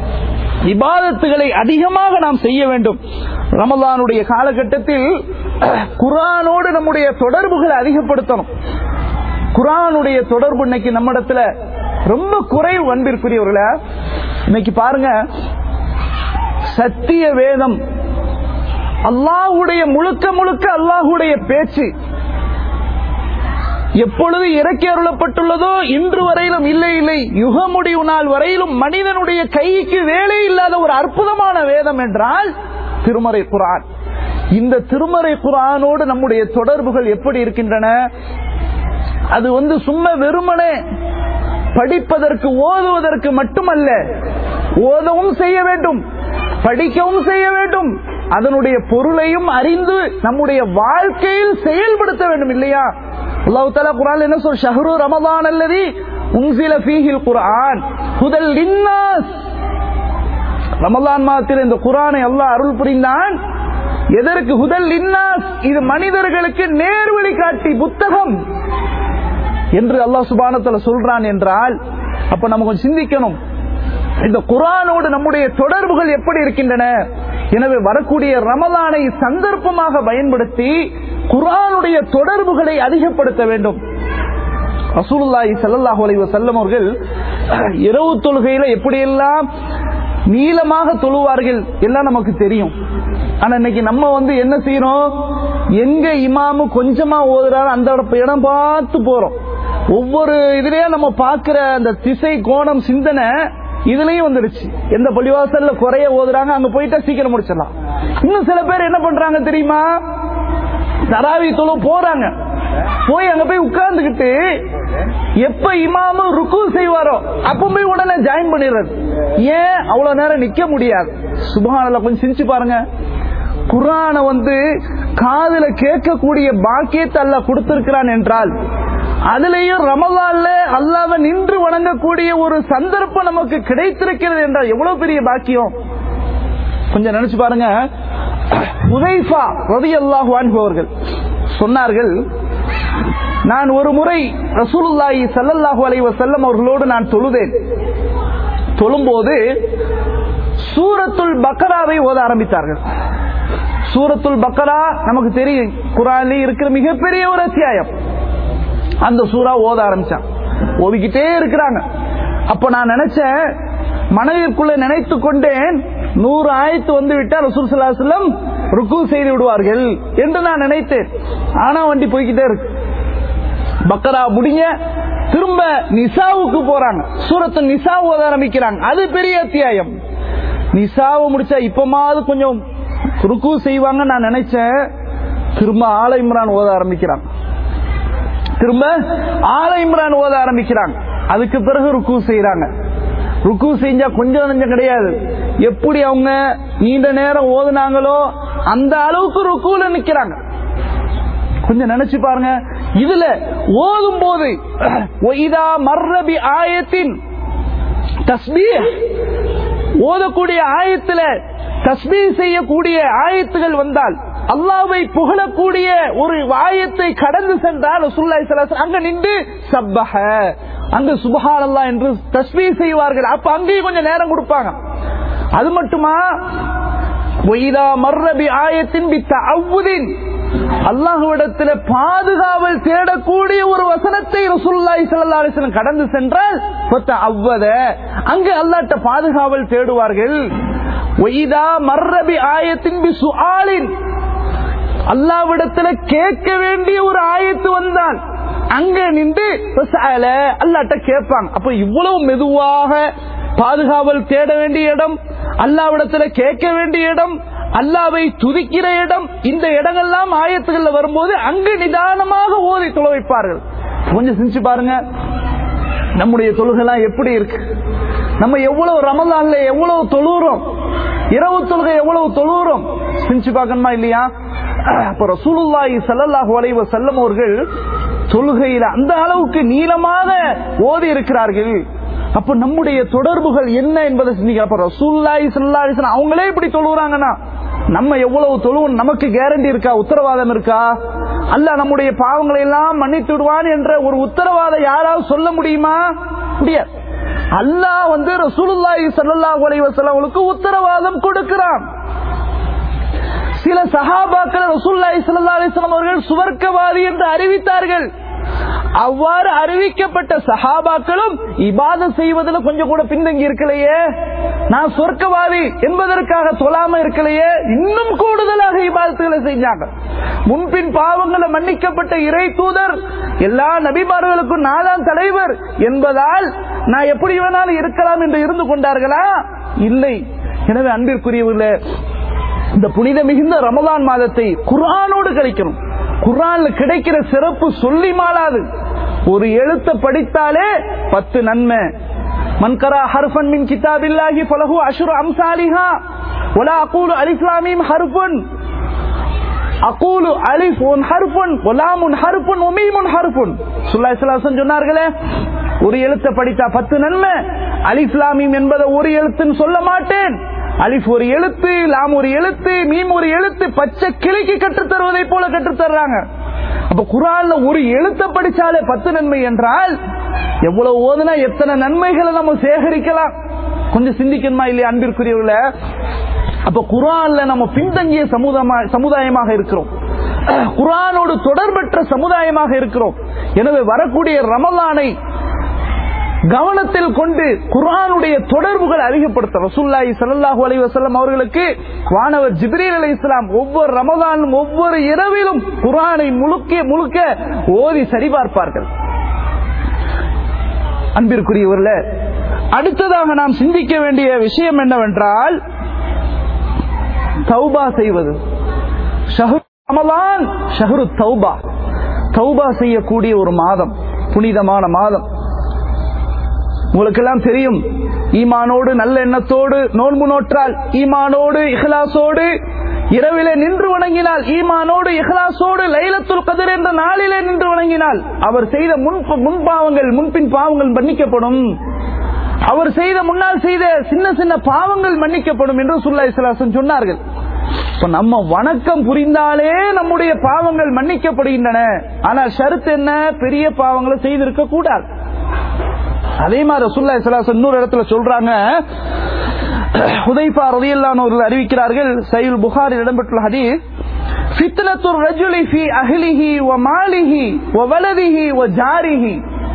இபாதத்துகளை அதிகமாக நாம் செய்ய வேண்டும் ரமலானுடைய காலகட்டத்தில் குரானோடு நம்முடைய தொடர்புகளை அதிகப்படுத்தணும் குரானுடைய தொடர்பு இன்னைக்கு நம்மிடத்துல ரொம்ப குறைவு அன்பிற்குரியவர்கள இன்னைக்கு பாருங்க சத்திய வேதம் அல்லாஹுடைய முழுக்க முழுக்க அல்லாஹுடைய பேச்சு எப்பொழுது இறக்கி அருளப்பட்டுள்ளதோ இன்று வரையிலும் இல்லை இல்லை யுக முடிவு நாள் வரையிலும் மனிதனுடைய கைக்கு வேலை இல்லாத ஒரு அற்புதமான வேதம் என்றால் திருமறை குரான் இந்த திருமறை குரானோடு நம்முடைய தொடர்புகள் எப்படி இருக்கின்றன அது வந்து சும்மா வெறுமனே படிப்பதற்கு ஓதுவதற்கு மட்டுமல்ல ஓதவும் செய்ய வேண்டும் படிக்கவும் செய்ய வேண்டும் அதனுடைய பொருளையும் அறிந்து நம்முடைய வாழ்க்கையில் செயல்படுத்த வேண்டும் இல்லையா அல்லாஹு தாலா குரான் என்ன சொல் ஷஹரு ரமதான் அல்லது உன்சில ஃபீஹில் குரான் ஹுதல் லின்னாஸ் ரமலான் மாதத்தில் இந்த குரானை அல்லாஹ் அருள் புரிந்தான் எதற்கு ஹுதல் லின்னாஸ் இது மனிதர்களுக்கு நேர்வழி காட்டி புத்தகம் என்று அல்லாஹ் சுபானத்துல சொல்றான் என்றால் அப்ப நம்ம கொஞ்சம் சிந்திக்கணும் இந்த குரானோடு நம்முடைய தொடர்புகள் எப்படி இருக்கின்றன எனவே வரக்கூடிய ரமலானை சந்தர்ப்பமாக பயன்படுத்தி குரானுடைய தொடர்புகளை அதிகப்படுத்த வேண்டும் ரசூலுல்லாஹி ஸல்லல்லாஹு அலைஹி வஸல்லம் அவர்கள் இரவு தொழுகையில எப்படியெல்லாம் நீளமாக தொழுவார்கள் எல்லாம் நமக்கு தெரியும் ஆனா இன்னைக்கு நம்ம வந்து என்ன செய்யறோம் எங்க இமாமு கொஞ்சமா ஓதுறாரு அந்த இடம் பார்த்து போறோம் ஒவ்வொரு இதுலயும் நம்ம பார்க்கிற அந்த திசை கோணம் சிந்தனை இதுலயும் வந்துருச்சு எந்த பள்ளிவாசல்ல குறைய ஓதுறாங்க அங்க போயிட்டா சீக்கிரம் முடிச்சிடலாம் இன்னும் சில பேர் என்ன பண்றாங்க தெரியுமா தராவி தொழு போறாங்க போய் அங்க போய் உட்கார்ந்துகிட்டு எப்ப இமாமு ருக்கு செய்வாரோ அப்ப போய் உடனே ஜாயின் பண்ணிடுறது ஏன் அவ்வளவு நேரம் நிக்க முடியாது சுபஹானல்ல கொஞ்சம் சிரிச்சு பாருங்க குரான வந்து காதுல கேட்கக்கூடிய பாக்கியத்தை அல்ல கொடுத்திருக்கிறான் என்றால் அதுலயும் ரமலான்ல அல்லாவ நின்று வணங்கக்கூடிய ஒரு சந்தர்ப்பம் நமக்கு கிடைத்திருக்கிறது என்றால் எவ்வளவு பெரிய பாக்கியம் கொஞ்சம் நினைச்சு பாருங்க உதைஃபா ரதி அல்லாஹு அவர்கள் சொன்னார்கள் நான் ஒரு முறை ரசூலுல்லாஹி ஸல்லல்லாஹு அலைஹி வஸல்லம் அவர்களோடு நான் தொழுதேன் தொழும்போது சூரத்துல் பக்கராவை ஓத ஆரம்பித்தார்கள் சூரத்துல் பக்கரா நமக்கு தெரியும் குரான்ல இருக்கிற மிகப்பெரிய ஒரு அத்தியாயம் அந்த சூறா ஓத ஆரம்பிச்சான் ஓதிக்கிட்டே இருக்கிறாங்க அப்ப நான் நினைச்சேன் மனதிற்குள்ள நினைத்து கொண்டேன் நூறு ஆயத்து வந்து விட்டா ரசூல் சல்லாஹம் ருக்கு செய்து விடுவார்கள் என்று நான் நினைத்தேன் ஆனா வண்டி போய்கிட்டே இருக்கு பக்கரா முடிங்க திரும்ப நிசாவுக்கு போறாங்க சூரத்து நிசா ஓத ஆரம்பிக்கிறாங்க அது பெரிய அத்தியாயம் நிசாவை முடிச்சா இப்பமாவது கொஞ்சம் ருக்கு செய்வாங்க நான் நினைச்சேன் திரும்ப ஆல இம்ரான் ஓத ஆரம்பிக்கிறாங்க திரும்ப ஆல இம்ரான் ஓத ஆரம்பிக்கிறாங்க அதுக்கு பிறகு ருக்கு செய்யறாங்க ருக்கு செஞ்சா கொஞ்சம் நஞ்சம் கிடையாது எப்படி அவங்க நீண்ட நேரம் ஓதுனாங்களோ அந்த அளவுக்கு ருக்குல நிக்கிறாங்க கொஞ்சம் நினைச்சு பாருங்க இதுல ஓதும் போது இதா மர்ரபி ஆயத்தின் தஸ்பீ ஓதக்கூடிய ஆயத்துல தஸ்பீ செய்யக்கூடிய ஆயத்துகள் வந்தால் அல்லாவை புகழக்கூடிய ஒரு ஆயத்தை கடந்து சென்றால் ரசூலுல்லாஹி ஸல்லல்லாஹு அலைஹி அங்க நின்று சப்பஹ அங்க சுபஹான் அல்லாஹ் என்று தஸ்பீ செய்வார்கள் அப்ப அங்கேயும் கொஞ்சம் நேரம் கொடுப்பாங்க அது மட்டுமா ஒய்தா மர்ரபி ஆயத்தின் பி தஅவுதின் அல்லாஹுவிடத்தில் பாதுகாவல் தேடக்கூடிய ஒரு வசனத்தை ரசூலுல்லாஹி ஸல்லல்லாஹு அலைஹி வஸல்லம் கடந்து சென்றால் அவ்வத அங்க அல்லாஹ்ட்ட பாதுகாவல் தேடுவார்கள் ஒய்தா மர்ரபி ஆயத்தின் பி சுஆலின் அல்லாவிடத்துல கேட்க வேண்டிய ஒரு ஆயத்து வந்தால் அங்க நின்று அல்லாட்ட கேட்பாங்க அப்ப இவ்வளவு மெதுவாக பாதுகாவல் தேட வேண்டிய இடம் அல்லாவிடத்துல கேட்க வேண்டிய இடம் அல்லாவை துதிக்கிற இடம் இந்த இடங்கள்லாம் ஆயத்துகள்ல வரும்போது அங்கு நிதானமாக ஓதி தொலை வைப்பார்கள் கொஞ்சம் சிந்திச்சு பாருங்க நம்முடைய தொழுகைலாம் எப்படி இருக்கு நம்ம எவ்வளவு ரமலான்ல எவ்வளவு தொழுகிறோம் இரவு தொழுகை எவ்வளவு தொழுகிறோம் சிந்திச்சு பார்க்கணுமா இல்லையா அப்ப ரசூலுல்லாஹி ஸல்லல்லாஹு அலைஹி வஸல்லம் அவர்கள் தொழுகையில அந்த அளவுக்கு நீளமாக ஓதி இருக்கிறார்கள் அப்ப நம்முடைய தொடர்புகள் என்ன என்பதை சிந்திக்க அப்ப ரசூலுல்லாஹி ஸல்லல்லாஹு அலைஹி வஸல்லம் அவங்களே இப்படி தொழுகிறாங்கன்னா நம்ம எவ்வளவு தொழுவோம் நமக்கு கேரண்டி இருக்கா உத்தரவாதம் இருக்கா அல்ல நம்முடைய பாவங்களை எல்லாம் மன்னித்து விடுவான் என்ற ஒரு உத்தரவாதம் யாராவது சொல்ல முடியுமா முடியாது அல்லாஹ் வந்து ரசூலுல்லாஹி ஸல்லல்லாஹு அலைஹி வஸல்லம் அவங்களுக்கு உத்தரவாதம் கொடுக்கிறான் சில சஹாபாக்கள் ரசூலுல்லாஹி ஸல்லல்லாஹு அலைஹி வஸல்லம் அவர்கள் சுவர்க்கவாதி என்று அறிவித்தார்கள் அவ்வாறு அறிவிக்கப்பட்ட சஹாபாக்களும் இபாத செய்வதில் கொஞ்சம் கூட பின்தங்கி இருக்கலையே நான் சொர்க்கவாதி என்பதற்காக தொழாம இருக்கலையே இன்னும் கூடுதலாக இபாதத்துகளை செஞ்சாங்க முன்பின் பாவங்களை மன்னிக்கப்பட்ட இறை தூதர் எல்லா நபிமார்களுக்கும் நான் தான் தலைவர் என்பதால் நான் எப்படி வேணாலும் இருக்கலாம் என்று இருந்து கொண்டார்களா இல்லை எனவே அன்பிற்குரியவர்களே இந்த புனித மிகுந்த ரமதான் மாதத்தை குரானோடு கழிக்கணும் குரான்ல கிடைக்கிற சிறப்பு சொல்லி மாளாது ஒரு எழுத்த படித்தாலே பத்து நன்மை மன்கரா ஹர்ஃபன் மின் கிதாபில்லாஹி ஃபலஹு அஷ்ரு அம்சாலிஹா வலா அகூலு அலிஸ்லாமீம் ஹர்ஃபன் அகூலு அலிஃப் உன் ஹர்ஃபன் வலாமுன் ஹர்ஃபன் உமீமுன் ஹர்ஃபன் சுல்லாஹி ஸல்லல்லாஹு சொன்னார்களே ஒரு எழுத்த படித்தா பத்து நன்மை அலிஸ்லாமீம் என்பதை ஒரு எழுத்துன்னு சொல்ல மாட்டேன் அலிஃப் ஒரு எழுத்து லாம் ஒரு எழுத்து மீம் ஒரு எழுத்து பச்சை கிளைக்கு கற்றுத் தருவதை போல கற்றுத் தர்றாங்க அப்ப குரான்ல ஒரு எழுத்த படிச்சாலே பத்து நன்மை என்றால் எவ்வளவு ஓதுனா எத்தனை நன்மைகளை நம்ம சேகரிக்கலாம் கொஞ்சம் சிந்திக்கணுமா இல்லையா அன்பிற்குரியவர்கள அப்ப குரான்ல நம்ம பின்தங்கிய சமுதாயமா- சமுதாயமாக இருக்கிறோம் குரானோடு தொடர்பற்ற சமுதாயமாக இருக்கிறோம் எனவே வரக்கூடிய ரமலானை கவனத்தில் கொண்டு குர்ஆனுடைய தொடர்புகள் அதிகப்படுத்த ரசூல்லாய் ஸல்லல்லாஹு அலைஹி வஸல்லம் அவர்களுக்கு வானவர் ஜிப்ரீல் அலைஹிஸ்ஸலாம் ஒவ்வொரு ரமதானும் ஒவ்வொரு இரவிலும் குர்ஆனை முழுக்க முழுக்க ஓதி சரிபார்ப்பார்கள் அன்பிற்குரியவர்களே அடுத்ததாக நாம் சிந்திக்க வேண்டிய விஷயம் என்னவென்றால் தௌபா செய்வது ஷஹ்ரு ரமலான் ஷஹ்ரு தௌபா தௌபா செய்யக்கூடிய ஒரு மாதம் புனிதமான மாதம் உங்களுக்கெல்லாம் தெரியும் ஈமானோடு நல்ல எண்ணத்தோடு நோன்பு நோற்றால் ஈமானோடு இஹ்லாசோடு இரவிலே நின்று வணங்கினால் ஈமானோடு இஹ்லாசோடு லைலத்துல் கதிர் என்ற நாளிலே நின்று வணங்கினால் அவர் செய்த முன் முன்பாவங்கள் முன்பின் பாவங்கள் மன்னிக்கப்படும் அவர் செய்த முன்னால் செய்த சின்ன சின்ன பாவங்கள் மன்னிக்கப்படும் என்று சுல்லா இஸ்லாசன் சொன்னார்கள் இப்ப நம்ம வணக்கம் புரிந்தாலே நம்முடைய பாவங்கள் மன்னிக்கப்படுகின்றன ஆனால் ஷருத்து என்ன பெரிய பாவங்களை செய்திருக்க கூடாது அதே மாதிரி ரசூல்லா இஸ்லாசன் இன்னொரு இடத்துல சொல்றாங்க ஹுதைஃபா ரலியல்லாஹு அவர்கள் அறிவிக்கிறார்கள் சையுல் புகாரில் இடம்பெற்றுள்ள ஹதீஸ் ஃபித்னத்து الرجل في اهله وماله وولده وجاره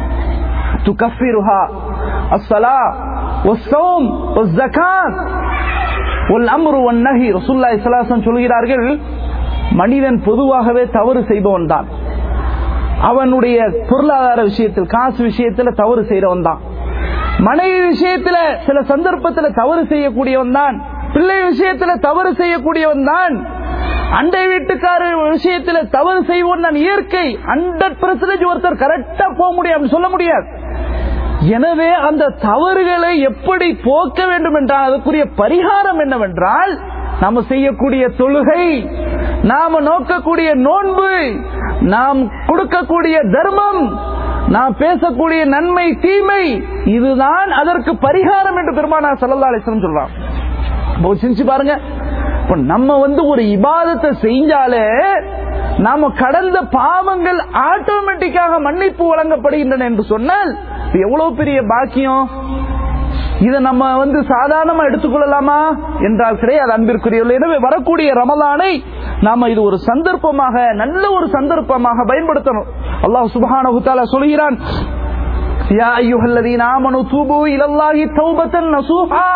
تكفرها الصلاة والصوم والزكاة والأمر والنهي رسول الله صلى الله عليه وسلم சொல்கிறார்கள் மனிதன் பொதுவாகவே தவறு செய்பவன் தான் அவனுடைய பொருளாதார விஷயத்தில் காசு விஷயத்துல தவறு செய்யறவன் தான் மனைவி விஷயத்துல சில சந்தர்ப்பத்துல தவறு செய்யக்கூடியவன் தான் பிள்ளை விஷயத்துல தவறு செய்யக்கூடியவன் தான் அண்டை வீட்டுக்காரர் விஷயத்துல தவறு செய்வோம் தான் இயற்கை ஹண்ட்ரட் பெர்சன்டேஜ் ஒருத்தர் கரெக்டா போக முடியும் சொல்ல முடியாது எனவே அந்த தவறுகளை எப்படி போக்க வேண்டும் என்றால் அதுக்குரிய பரிகாரம் என்னவென்றால் நாம செய்யக்கூடிய தொழுகை நாம நோக்கக்கூடிய நோன்பு நாம் கொடுக்கக்கூடிய தர்மம் நாம் பேசக்கூடிய நன்மை தீமை இதுதான் அதற்கு பரிகாரம் என்று பெருமானா சல்லா அலிஸ்லம் சொல்றான் இப்போ சிந்திச்சு பாருங்க இப்ப நம்ம வந்து ஒரு இபாதத்தை செஞ்சாலே நாம கடந்த பாவங்கள் ஆட்டோமேட்டிக்காக மன்னிப்பு வழங்கப்படுகின்றன என்று சொன்னால் இது எவ்வளவு பெரிய பாக்கியம் இதை நம்ம வந்து சாதாரணமா எடுத்துக்கொள்ளலாமா என்றால் கிடையாது அன்பிற்குரியவர்கள் எனவே வரக்கூடிய ரமலானை நாம இது ஒரு சந்தர்ப்பமாக நல்ல ஒரு சந்தர்ப்பமாக பயன்படுத்தணும் அல்லாஹ் சுபஹானஹு தஆலா சொல்கிறான் யா அய்யுஹல்லதீன ஆமனு தூபு இலல்லாஹி தௌபத்தன் நசூஹா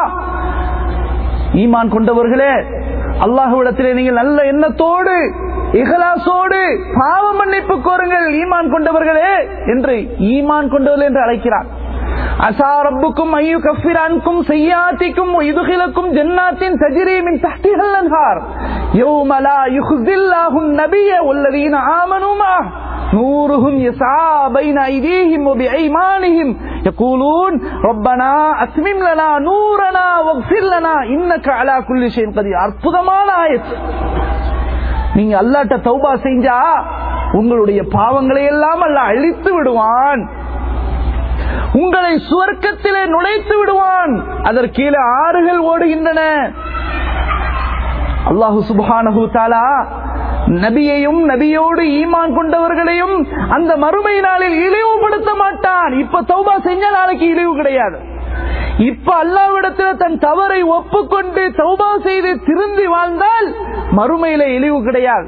ஈமான் கொண்டவர்களே அல்லாஹ்விடத்திலே நீங்கள் நல்ல எண்ணத்தோடு இகலாசோடு பாவ மன்னிப்பு கோருங்கள் ஈமான் கொண்டவர்களே என்று ஈமான் கொண்டவர்கள் என்று அழைக்கிறார் அசா ரப்புக்கும் ஐயு கஃபிரான்கும் செய்யாத்திக்கும் இதுகிலக்கும் ஜன்னாத்தின் தஜிரீமின் தஹ்திஹல் அன்ஹார் யௌம லா யுஹ்ஸில்லாஹு நபிய வல்லதீன ஆமனூ மா نورهم يسعى بين أيديهم وبأيمانهم يقولون ربنا أتمم لنا نورنا واغفر لنا إنك على كل شيء قدير அற்புதமான ஆயத் நீங்க அல்லாட்ட தௌபா செஞ்சா உங்களுடைய பாவங்களை எல்லாம் அல்ல அழித்து விடுவான் உங்களை சுவர்க்கத்திலே நுழைத்து விடுவான் அதற்கீழே ஆறுகள் ஓடுகின்றன அல்லாஹு சுபானஹு தாலா நபியையும் நபியோடு ஈமான் கொண்டவர்களையும் அந்த மறுமை நாளில் இழிவுபடுத்த மாட்டான் இப்ப தௌபா செஞ்ச நாளைக்கு இழிவு கிடையாது இப்ப அல்லாவிடத்தில் தன் தவறை ஒப்புக்கொண்டு தௌபா செய்து திருந்தி வாழ்ந்தால் மறுமையில இழிவு கிடையாது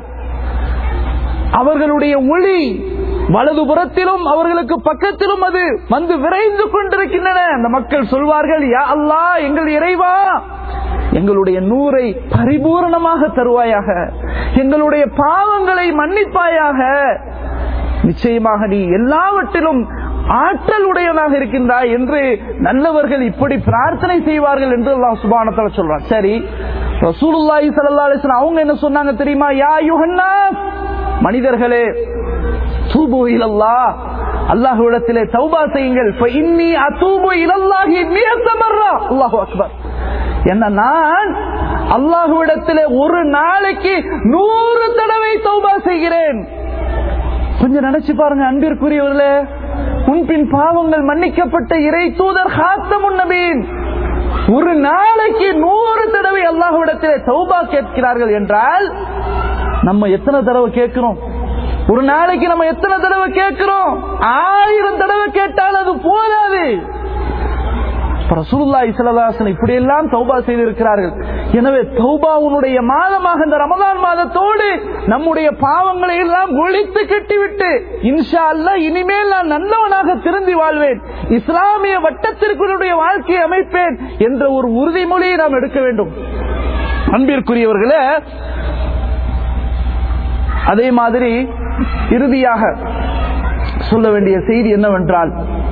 அவர்களுடைய ஒளி வலதுபுறத்திலும் அவர்களுக்கு பக்கத்திலும் அது வந்து விரைந்து கொண்டிருக்கின்றன அந்த மக்கள் சொல்வார்கள் யா அல்லா எங்கள் இறைவா எங்களுடைய நூரை பரிபூரணமாக தருவாயாக எங்களுடைய பாவங்களை மன்னிப்பாயாக நிச்சயமாக நீ எல்லாவற்றிலும் ஆற்றல் உடையவனாக இருக்கின்றாய் என்று நல்லவர்கள் இப்படி பிரார்த்தனை செய்வார்கள் என்று அல்லாஹ் சுபானத்தால சொல்றான் சரி ரசூலுல்லாஹி ஸல்லல்லாஹு அலைஹி வஸல்லம் அவங்க என்ன சொன்னாங்க தெரியுமா யா யுஹன்னா மனிதர்களே தூபு இலல்லா அல்லாஹ்விடத்திலே தௌபா செய்யுங்கள் இன்னி அதூபு இலல்லாஹி மியத்த மர்ரா அல்லாஹு அக்பர் என்ன நான் அல்லாஹுவிடத்திலே ஒரு நாளைக்கு நூறு தடவை தௌபா செய்கிறேன் கொஞ்சம் நினைச்சு பாருங்க அன்பிற்குரியவர்களே முன்பின் பாவங்கள் மன்னிக்கப்பட்ட இறை தூதர் ஹாத்தமுன் நபீன் ஒரு நாளைக்கு நூறு தடவை அல்லாஹுவிடத்திலே தௌபா கேட்கிறார்கள் என்றால் நம்ம எத்தனை தடவை கேட்கிறோம் ஒரு நாளைக்கு நம்ம எத்தனை தடவை கேட்கிறோம் ஆயிரம் தடவை கேட்டால் அது போதாது ரசூலுல்லாஹி ஸல்லல்லாஹு அலைஹி வஸல்லம் இப்படி எல்லாம் தௌபா செய்திருக்கிறார்கள் எனவே தௌபாவுடைய மாதமாக இந்த ரமதான் மாதத்தோடு நம்முடைய பாவங்களை எல்லாம் ஒழித்து கட்டிவிட்டு இன்ஷா அல்லாஹ் இனிமேல் நான் நல்லவனாக திருந்தி வாழ்வேன் இஸ்லாமிய வட்டத்திற்குள்ளுடைய வாழ்க்கையை அமைப்பேன் என்ற ஒரு உறுதிமொழியை நாம் எடுக்க வேண்டும் அன்பிற்குரியவர்களே அதே மாதிரி இறுதியாக சொல்ல வேண்டிய செய்தி என்னவென்றால்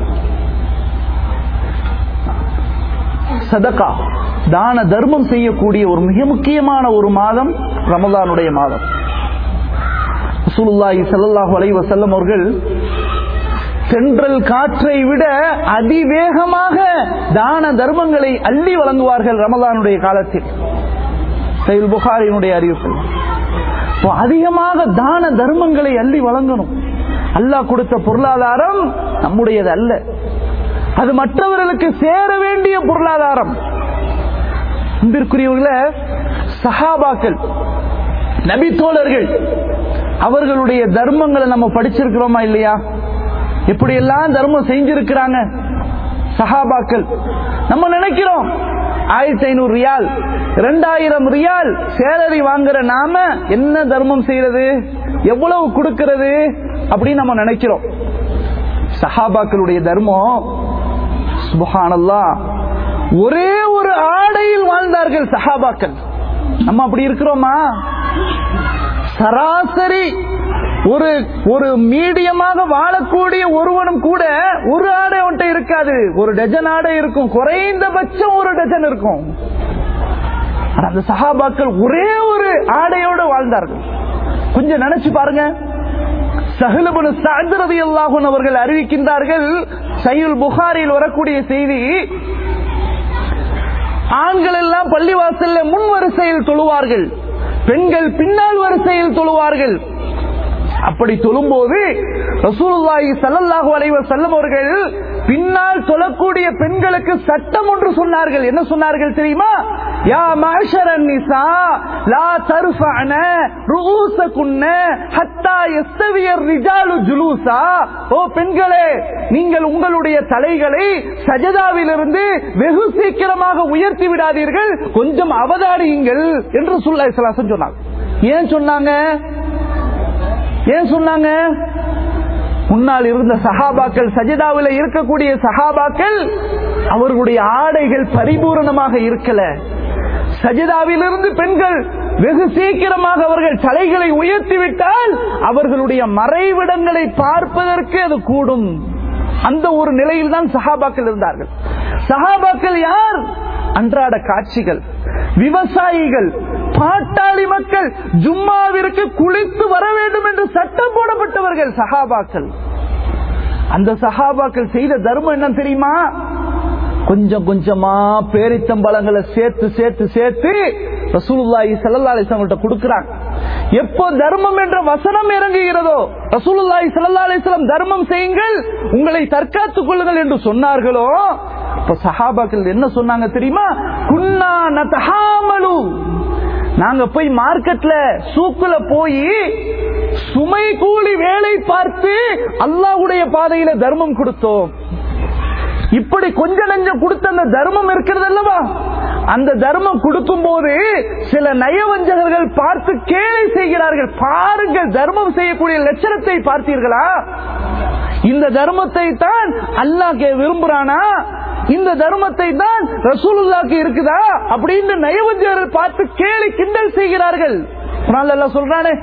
சதகா தான தர்மம் செய்யக்கூடிய ஒரு மிக முக்கியமான ஒரு மாதம் ரமதானுடைய மாதம் ரசூலுல்லாஹி ஸல்லல்லாஹு அலைஹி வஸல்லம் அவர்கள் தென்றல் காற்றை விட அதிவேகமாக தான தர்மங்களை அள்ளி வழங்குவார்கள் ரமதானுடைய காலத்தில் சைல் புகாரினுடைய அறிவிப்பு இப்போ அதிகமாக தான தர்மங்களை அள்ளி வழங்கணும் அல்லாஹ் கொடுத்த பொருளாதாரம் நம்முடையது அல்ல அது மற்றவர்களுக்கு சேர வேண்டிய பொருளாதாரம் அன்பிற்குரியவர்களே சஹாபாக்கள் நபி தோழர்கள் அவர்களுடைய தர்மங்களை நம்ம படிச்சிருக்கிறோமா இல்லையா எப்படி எல்லாம் தர்மம் செஞ்சிருக்கிறாங்க சஹாபாக்கள் நம்ம நினைக்கிறோம் ஆயிரத்தி ஐநூறு ரியால் ரெண்டாயிரம் ரியால் சேலரி வாங்குற நாம என்ன தர்மம் செய்யறது எவ்வளவு கொடுக்கிறது அப்படின்னு நம்ம நினைக்கிறோம் சஹாபாக்களுடைய தர்மம் சுபஹானல்லா ஒரே ஒரு ஆடையில் வாழ்ந்தார்கள் சஹாபாக்கள் நம்ம அப்படி இருக்கிறோமா சராசரி ஒரு ஒரு மீடியமாக வாழக்கூடிய ஒருவனும் கூட ஒரு ஆடை ஒன்றை இருக்காது ஒரு டஜன் ஆடை இருக்கும் குறைந்தபட்சம் ஒரு டஜன் இருக்கும் ஆனா அந்த சஹாபாக்கள் ஒரே ஒரு ஆடையோடு வாழ்ந்தார்கள் கொஞ்சம் நினைச்சு பாருங்க சஹலபனு சாதிரதி அல்லாஹன் அவர்கள் அறிவிக்கின்றார்கள் சையுல் புகாரில் வரக்கூடிய செய்தி ஆண்கள் எல்லாம் பள்ளிவாசல்ல முன் வரிசையில் தொழுவார்கள் பெண்கள் பின்னால் வரிசையில் தொழுவார்கள் அப்படி தொழும்போது ரசூலுல்லாஹி ஸல்லல்லாஹு அலைஹி வஸல்லம் அவர்கள் பின்னால் தொழக்கூடிய பெண்களுக்கு சட்டம் ஒன்று சொன்னார்கள் என்ன சொன்னார்கள் தெரியுமா யா மஅஷரன் நிசா லா தர்ஃபஅன ரூஸகுன்ன ஹத்தா யஸ்தவிய ரிஜாலு ஜுலூசா ஓ பெண்களே நீங்கள் உங்களுடைய தலைகளை சஜதாவிலிருந்து வெகு சீக்கிரமாக உயர்த்தி விடாதீர்கள் கொஞ்சம் அவதானியுங்கள் என்று சுல்லாஹி ஸல்லல்லாஹு சொன்னாங்க ஏன் சொன்னாங்க ஏன் சொன்னாங்க முன்னால் இருந்த சஹாபாக்கள் சஜிதாவில் இருக்கக்கூடிய சஹாபாக்கள் அவர்களுடைய ஆடைகள் பரிபூரணமாக இருக்கல சஜிதாவிலிருந்து பெண்கள் வெகு சீக்கிரமாக அவர்கள் தலைகளை உயர்த்திவிட்டால் அவர்களுடைய மறைவிடங்களை பார்ப்பதற்கு அது கூடும் அந்த ஒரு நிலையில் தான் சஹாபாக்கள் இருந்தார்கள் சஹாபாக்கள் யார் அன்றாட காட்சிகள் விவசாயிகள் பாட்டாளி மக்கள் ஜும்மாவிற்கு குளித்து வர வேண்டும் என்று சட்டம் போடப்பட்டவர்கள் சஹாபாக்கள் அந்த சஹாபாக்கள் செய்த தர்மம் என்ன தெரியுமா கொஞ்சம் கொஞ்சமா பேரித்தம்பழங்களை சேர்த்து சேர்த்து சேர்த்து ரசூலுல்லாஹி ஸல்லல்லாஹு அலைஹி வஸல்லம் கொடுக்கறாங்க எப்போ தர்மம் என்ற வசனம் இறங்குகிறதோ ரசூலுல்லாஹி ஸல்லல்லாஹு அலைஹி வஸல்லம் தர்மம் செய்யுங்கள் உங்களை தற்காத்துக் கொள்ளுங்கள் என்று சொன்னார்களோ அப்ப சஹாபாக்கள் என்ன சொன்னாங்க தெரியுமா குன்னா நதஹாமலு நாங்க போய் மார்க்கெட்ல சூக்குல போய் சுமை கூலி வேலை பார்த்து அல்லாஹ்வுடைய பாதையில தர்மம் கொடுத்தோம் இப்படி கொஞ்ச நஞ்சம் கொடுத்த அந்த தர்மம் இருக்கிறது அல்லவா அந்த தர்மம் கொடுக்கும் போது சில நயவஞ்சகர்கள் பார்த்து கேலி செய்கிறார்கள் பாருங்கள் தர்மம் செய்யக்கூடிய லட்சணத்தை பார்த்தீர்களா இந்த தர்மத்தை தான் அல்லாஹ் விரும்புறானா இந்த தர்மத்தை தான் ரசூலுல்லாக்கு இருக்குதா அப்படின்னு நயவஞ்சகர்கள் பார்த்து கேலி கிண்டல் செய்கிறார்கள் சொல்றானே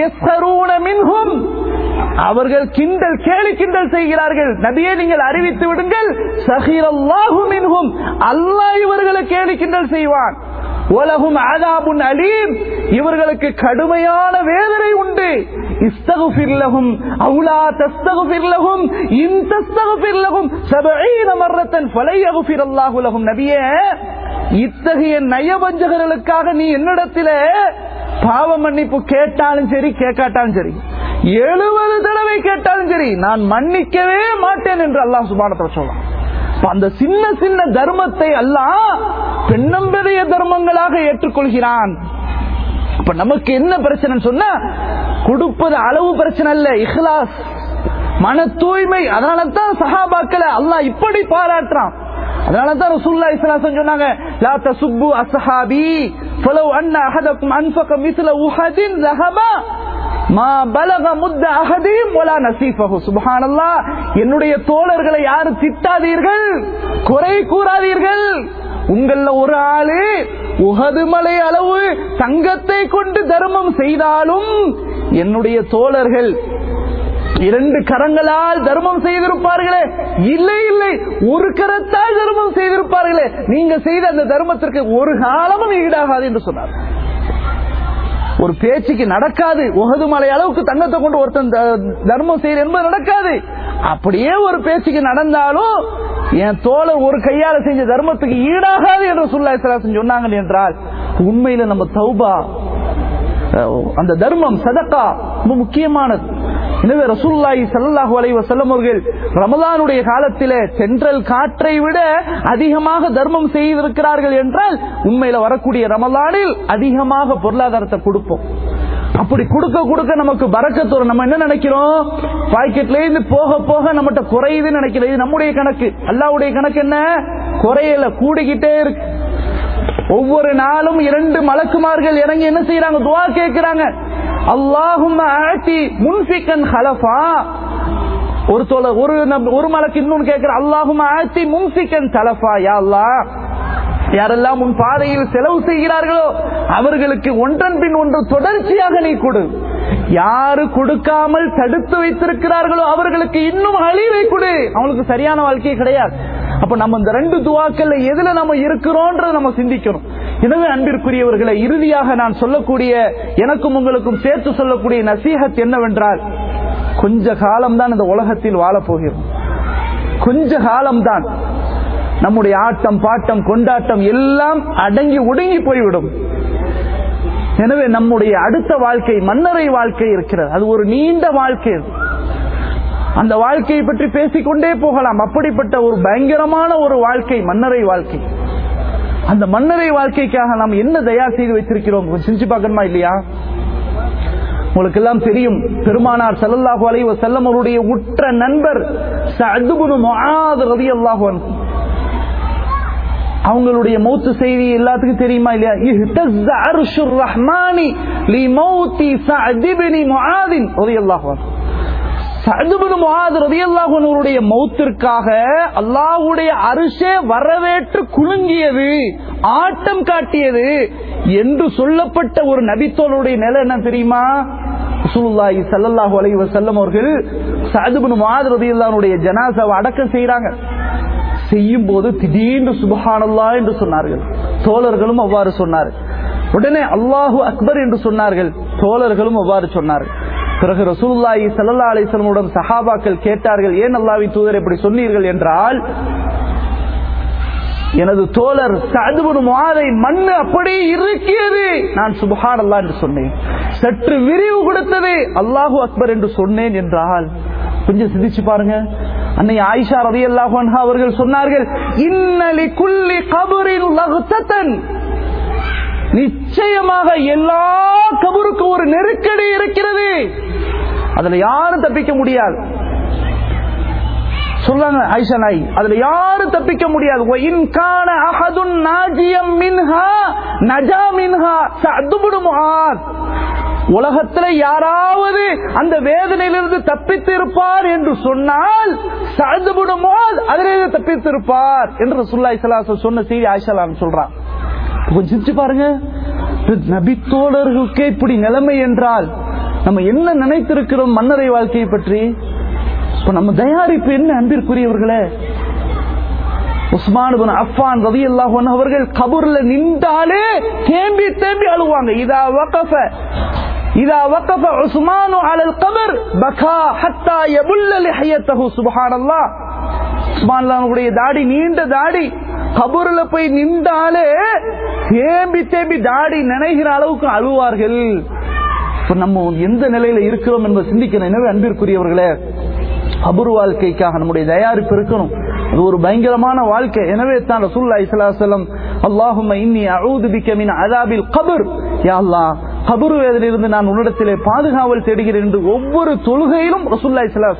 மின்ஹும் அவர்கள் கிண்டல் கேலி கிண்டல் செய்கிறார்கள் நபியே நீங்கள் அறிவித்து விடுங்கள் சஹீரல்லாஹு மின்ஹும் அல்லாஹ் இவர்களை கேலி கிண்டல் செய்வான் உலகும் ஆதாபுன் அலீம் இவர்களுக்கு கடுமையான வேதனை உண்டு இஸ்தகுஃபிர் லஹும் அவுலா தஸ்தகுஃபிர் லஹும் இன் தஸ்தகுஃபிர் லஹும் சபஈன மர்ரத்தன் ஃபலையகுஃபிர் அல்லாஹு லஹும் நபியே இத்தகைய நயவஞ்சகர்களுக்காக நீ என்னிடத்திலே பாவ மன்னிப்பு கேட்டாலும் சரி கேட்காட்டாலும் சரி எழுபது தடவை கேட்டாலும் சரி நான் மன்னிக்கவே மாட்டேன் என்று அல்லாஹ் சுபானத்தில் சொல்லலாம் அந்த சின்ன சின்ன தர்மத்தை அல்லாஹ் பெண்ணம்பெரிய தர்மங்களாக ஏற்றுக்கொள்கிறான் இப்ப நமக்கு என்ன பிரச்சனை சொன்னா கொடுப்பது அளவு பிரச்சனை இல்ல இஹ்லாஸ் மன தூய்மை அதனால தான் சஹாபாக்களை அல்லாஹ் இப்படி பாராட்டுறான் அதனால தான் ரசூலுல்லாஹி ஸல்லல்லாஹு அலைஹி சொன்னாங்க லா தசுப்பு அஸ்ஹாபி ஃபலவ் அன்ன அஹதக்கும் அன்ஃபக மிஸ்ல உஹதின் ذهبا மா பலக முத்த அஹதீம் வலா நசீஃபஹு சுப்ஹானல்லாஹ் என்னுடைய தோழர்களை யாரும் திட்டாதீர்கள் குறை கூறாதீர்கள் உங்கள ஒரு ஆளு உகது மலை அளவு தங்கத்தை கொண்டு தர்மம் செய்தாலும் என்னுடைய தோழர்கள் இரண்டு கரங்களால் தர்மம் செய்திருப்பார்களே இல்லை இல்லை ஒரு கரத்தால் தர்மம் செய்திருப்பார்களே நீங்க செய்த அந்த தர்மத்திற்கு ஒரு காலமும் ஈடாகாது என்று சொன்னார் ஒரு பேச்சுக்கு நடக்காது உகது மலை அளவுக்கு தங்கத்தை கொண்டு ஒருத்தன் த- தர்மம் செய்ய என்பது நடக்காது அப்படியே ஒரு பேச்சுக்கு நடந்தாலும் என் தோழர் ஒரு கையால செஞ்ச தர்மத்துக்கு ஈடாகாது என்று சொல்லாசன் சொன்னாங்க என்றால் உண்மையில நம்ம தௌபா அஹ், அந்த தர்மம் சதக்கா ரொம்ப முக்கியமானது எனவே ரசூலுல்லாஹி ஸல்லல்லாஹு அலைஹி வஸல்லம் அவர்கள் ரமலானுடைய காலத்திலே சென்றல் காற்றை விட அதிகமாக தர்மம் செய்திருக்கிறார்கள் என்றால் உண்மையில வரக்கூடிய ரமலானில் அதிகமாக பொருளாதாரத்தை கொடுப்போம் அப்படி கொடுக்க கொடுக்க நமக்கு பறக்கத்து வரும். நம்ம என்ன நினைக்கிறோம் பாக்கெட்ல இருந்து போக போக நம்மகிட்ட குறையுதுன்னு நினைக்கிறோம் இது நம்முடைய கணக்கு அல்லாவுடைய கணக்கு என்ன குறையல கூடிக்கிட்டே இருக்கு ஒவ்வொரு நாளும் இரண்டு மலக்குமார்கள் இறங்கி என்ன செய்யறாங்க துவா கேட்கிறாங்க அல்லாஹும் ஆட்டி முன்பிக்கன் ஹலஃபா ஒரு தோழ ஒரு நப- ஒரு மலக்கு இன்னொன்னு கேட்கிற அல்லாஹும் ஆட்டி முன்பிக்கன் தலஃபா யா அல்லாஹ் யாரெல்லாம் உன் பாதையில் செலவு செய்கிறார்களோ அவர்களுக்கு ஒன்றன் பின் ஒன்று தொடர்ச்சியாக நீ கொடு யாரு கொடுக்காமல் தடுத்து வைத்திருக்கிறார்களோ அவர்களுக்கு இன்னும் அழிவை கொடு அவங்களுக்கு சரியான வாழ்க்கையே கிடையாது அப்ப நம்ம இந்த ரெண்டு துவாக்கள்ல எதுல நம்ம இருக்கிறோம்ன்றத நம்ம சிந்திக்கணும் எனவே அன்பிற்குரியவர்களை இறுதியாக நான் சொல்லக்கூடிய எனக்கும் உங்களுக்கும் சேர்த்து சொல்லக்கூடிய நசீகத் என்னவென்றால் கொஞ்ச காலம்தான் இந்த உலகத்தில் வாழப் போகிறோம் கொஞ்ச காலம்தான் நம்முடைய ஆட்டம் பாட்டம் கொண்டாட்டம் எல்லாம் அடங்கி ஒடுங்கி போய்விடும் எனவே நம்முடைய அடுத்த வாழ்க்கை மன்னரை வாழ்க்கை இருக்கிறது அது ஒரு நீண்ட வாழ்க்கை அது. அந்த வாழ்க்கையை பற்றி பேசிக்கொண்டே போகலாம் அப்படிப்பட்ட ஒரு பயங்கரமான ஒரு வாழ்க்கை மன்னரை வாழ்க்கை அந்த மன்னரை வாழ்க்கைக்காக நாம் என்ன தயார் செய்து வைத்திருக்கிறோம் கொஞ்சம் சிந்திச்சு பார்க்கணுமா இல்லையா உங்களுக்கு எல்லாம் தெரியும் பெருமானார் ஸல்லல்லாஹு அலைஹி வஸல்லம் அவருடைய உற்ற நண்பர் சஅத் இப்னு முஆத் ரலியல்லாஹு அன்ஹு அவங்களுடைய மௌத்து செய்தி எல்லாத்துக்கும் தெரியுமா இல்லையா இஹ்தஸ்ஸ அர்ஷுர் ரஹ்மானி லிமௌத்தி சஅத் இப்னு முஆத் ரலியல்லாஹு அன்ஹு சஅத் இப்னு முஆத் ரலியல்லாஹு அன்ஹுடைய மௌத்திற்காக அல்லாஹ்வுடைய அரிசே வரவேற்று குலுங்கியது ஆட்டம் காட்டியது என்று சொல்லப்பட்ட ஒரு நபித்தோளுடைய நிலை என்ன தெரியுமா ரசூலுல்லாஹி ஸல்லல்லாஹு அலைஹி வஸல்லம் அவர்கள் சஅத் இப்னு முஆத் ரலியல்லாஹு அன்ஹுடைய ஜனாசாவை அடக்கம் செய்றாங்க செய்யும் போது திடீர்னு சுபஹானல்லா என்று சொன்னார்கள் தோழர்களும் அவ்வாறு சொன்னார் உடனே அல்லாஹு அக்பர் என்று சொன்னார்கள் தோழர்களும் அவ்வாறு சொன்னார்கள் பிறகு ரசூலுல்லாஹி ஸல்லல்லாஹு அலைஹி வஸல்லமுடன் சஹாபாக்கள் கேட்டார்கள் ஏன் அல்லாஹ்வின் தூதர் இப்படி சொன்னீர்கள் என்றால் எனது தோழர் சதுபுன் மாதை மண்ணு அப்படியே இறுக்கியது நான் சுபஹான் அல்லா என்று சொன்னேன் சற்று விரிவு கொடுத்தது அல்லாஹு அக்பர் என்று சொன்னேன் என்றால் கொஞ்சம் சிந்திச்சு பாருங்க அன்னை ஆயிஷா ரதி அல்லாஹு அவர்கள் சொன்னார்கள் இன்னலி குல்லி கபரின் லகுத்தன் நிச்சயமாக எல்லா கபருக்கும் ஒரு நெருக்கடி இருக்கிறது அதுல யாரும் தப்பிக்க முடியாது சொல்றாங்க ஆயிஷா நாய் அதுல யாரும் தப்பிக்க முடியாது "வ இன் கான அஹதுன் நாஜியம் மின்ஹா நஜா மின்ஹா சஅத் இப்னு முஆத் உலகத்துல யாராவது அந்த வேதனையிலிருந்து தப்பித்து இருப்பார் என்று சொன்னால் சஅத் இப்னு முஆத் அதிலிருந்து தப்பித்து இருப்பார் என்று ரசூலுல்லாஹி ஸல்லல்லாஹு அலைஹி வஸல்லம் சொன்ன செய்தி ஆயிஷா நான் சொல்றான் கொஞ்சம் சிந்திச்சு பாருங்க நபித்தோழர்களுக்கே இப்படி நிலைமை என்றால் நம்ம என்ன நினைத்திருக்கிறோம் மன்னரை வாழ்க்கையை பற்றி இப்ப நம்ம தயாரிப்பு என்ன அன்பிற்குரியவர்களே உஸ்மான் பின் அஃபான் ரலியல்லாஹு அன்ஹு அவர்கள் கபூர்ல நின்றாலே தேம்பி தேம்பி அழுவாங்க இதா வகஃப இதா வகஃப உஸ்மான் அலல் கபர் பகா ஹத்தா யபுல்ல லிஹயத்தஹு சுப்ஹானல்லாஹ் உஸ்மான்லாவுடைய தாடி நீண்ட தாடி கபூர்ல போய் நின்றாலே தேம்பி தேம்பி தாடி நினைகிற அளவுக்கு அழுவார்கள் இப்ப நம்ம எந்த நிலையில இருக்கிறோம் என்பதை சிந்திக்கணும் எனவே அன்பிற்குரியவர்களே கபூர் வாழ்க்கைக்காக நம்முடைய தயாரிப்பு இருக்கணும் அது ஒரு பயங்கரமான வாழ்க்கை எனவே தான் ரசூலுல்லாஹி ஸல்லல்லாஹு அலைஹி வஸல்லம் அல்லாஹும்ம இன்னி அஊது பிக மின் அஸாபில் கபர் யா அல்லாஹ் கபர் வேதனையிலிருந்து நான் உன்னிடத்திலே பாதுகாவல் தேடுகிறேன் என்று ஒவ்வொரு தொழுகையிலும் ரசூலுல்லாஹி ஸல்லல்லாஹு அலைஹி வஸல்லம்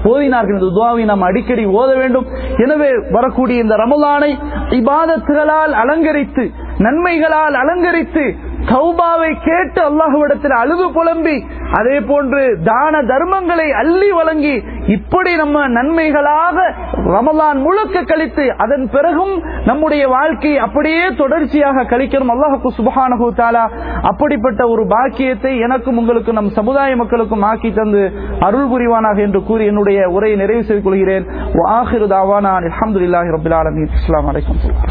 ஓதினார்கள் இந்த துவாவை நாம் அடிக்கடி ஓத வேண்டும் எனவே வரக்கூடிய இந்த ரமலானை இபாதத்துகளால் அலங்கரித்து நன்மைகளால் அலங்கரித்து தௌபாவை கேட்டு அல்லாஹுவிடத்தில் அழுது புலம்பி அதே போன்று தான தர்மங்களை அள்ளி வழங்கி இப்படி நம்ம நன்மைகளாக ரமலான் முழுக்க கழித்து அதன் பிறகும் நம்முடைய வாழ்க்கை அப்படியே தொடர்ச்சியாக கழிக்கணும் அல்லாஹுக்கு சுபஹானஹு தாலா அப்படிப்பட்ட ஒரு பாக்கியத்தை எனக்கும் உங்களுக்கும் நம் சமுதாய மக்களுக்கும் ஆக்கி தந்து அருள் புரிவானாக என்று கூறி என்னுடைய உரையை நிறைவு செய்து கொள்கிறேன் ஆஹிரு தாவானா அல்ஹம்துலில்லாஹி ரபில் ஆலமீன் அஸ்ஸலாமு அலைக்கும்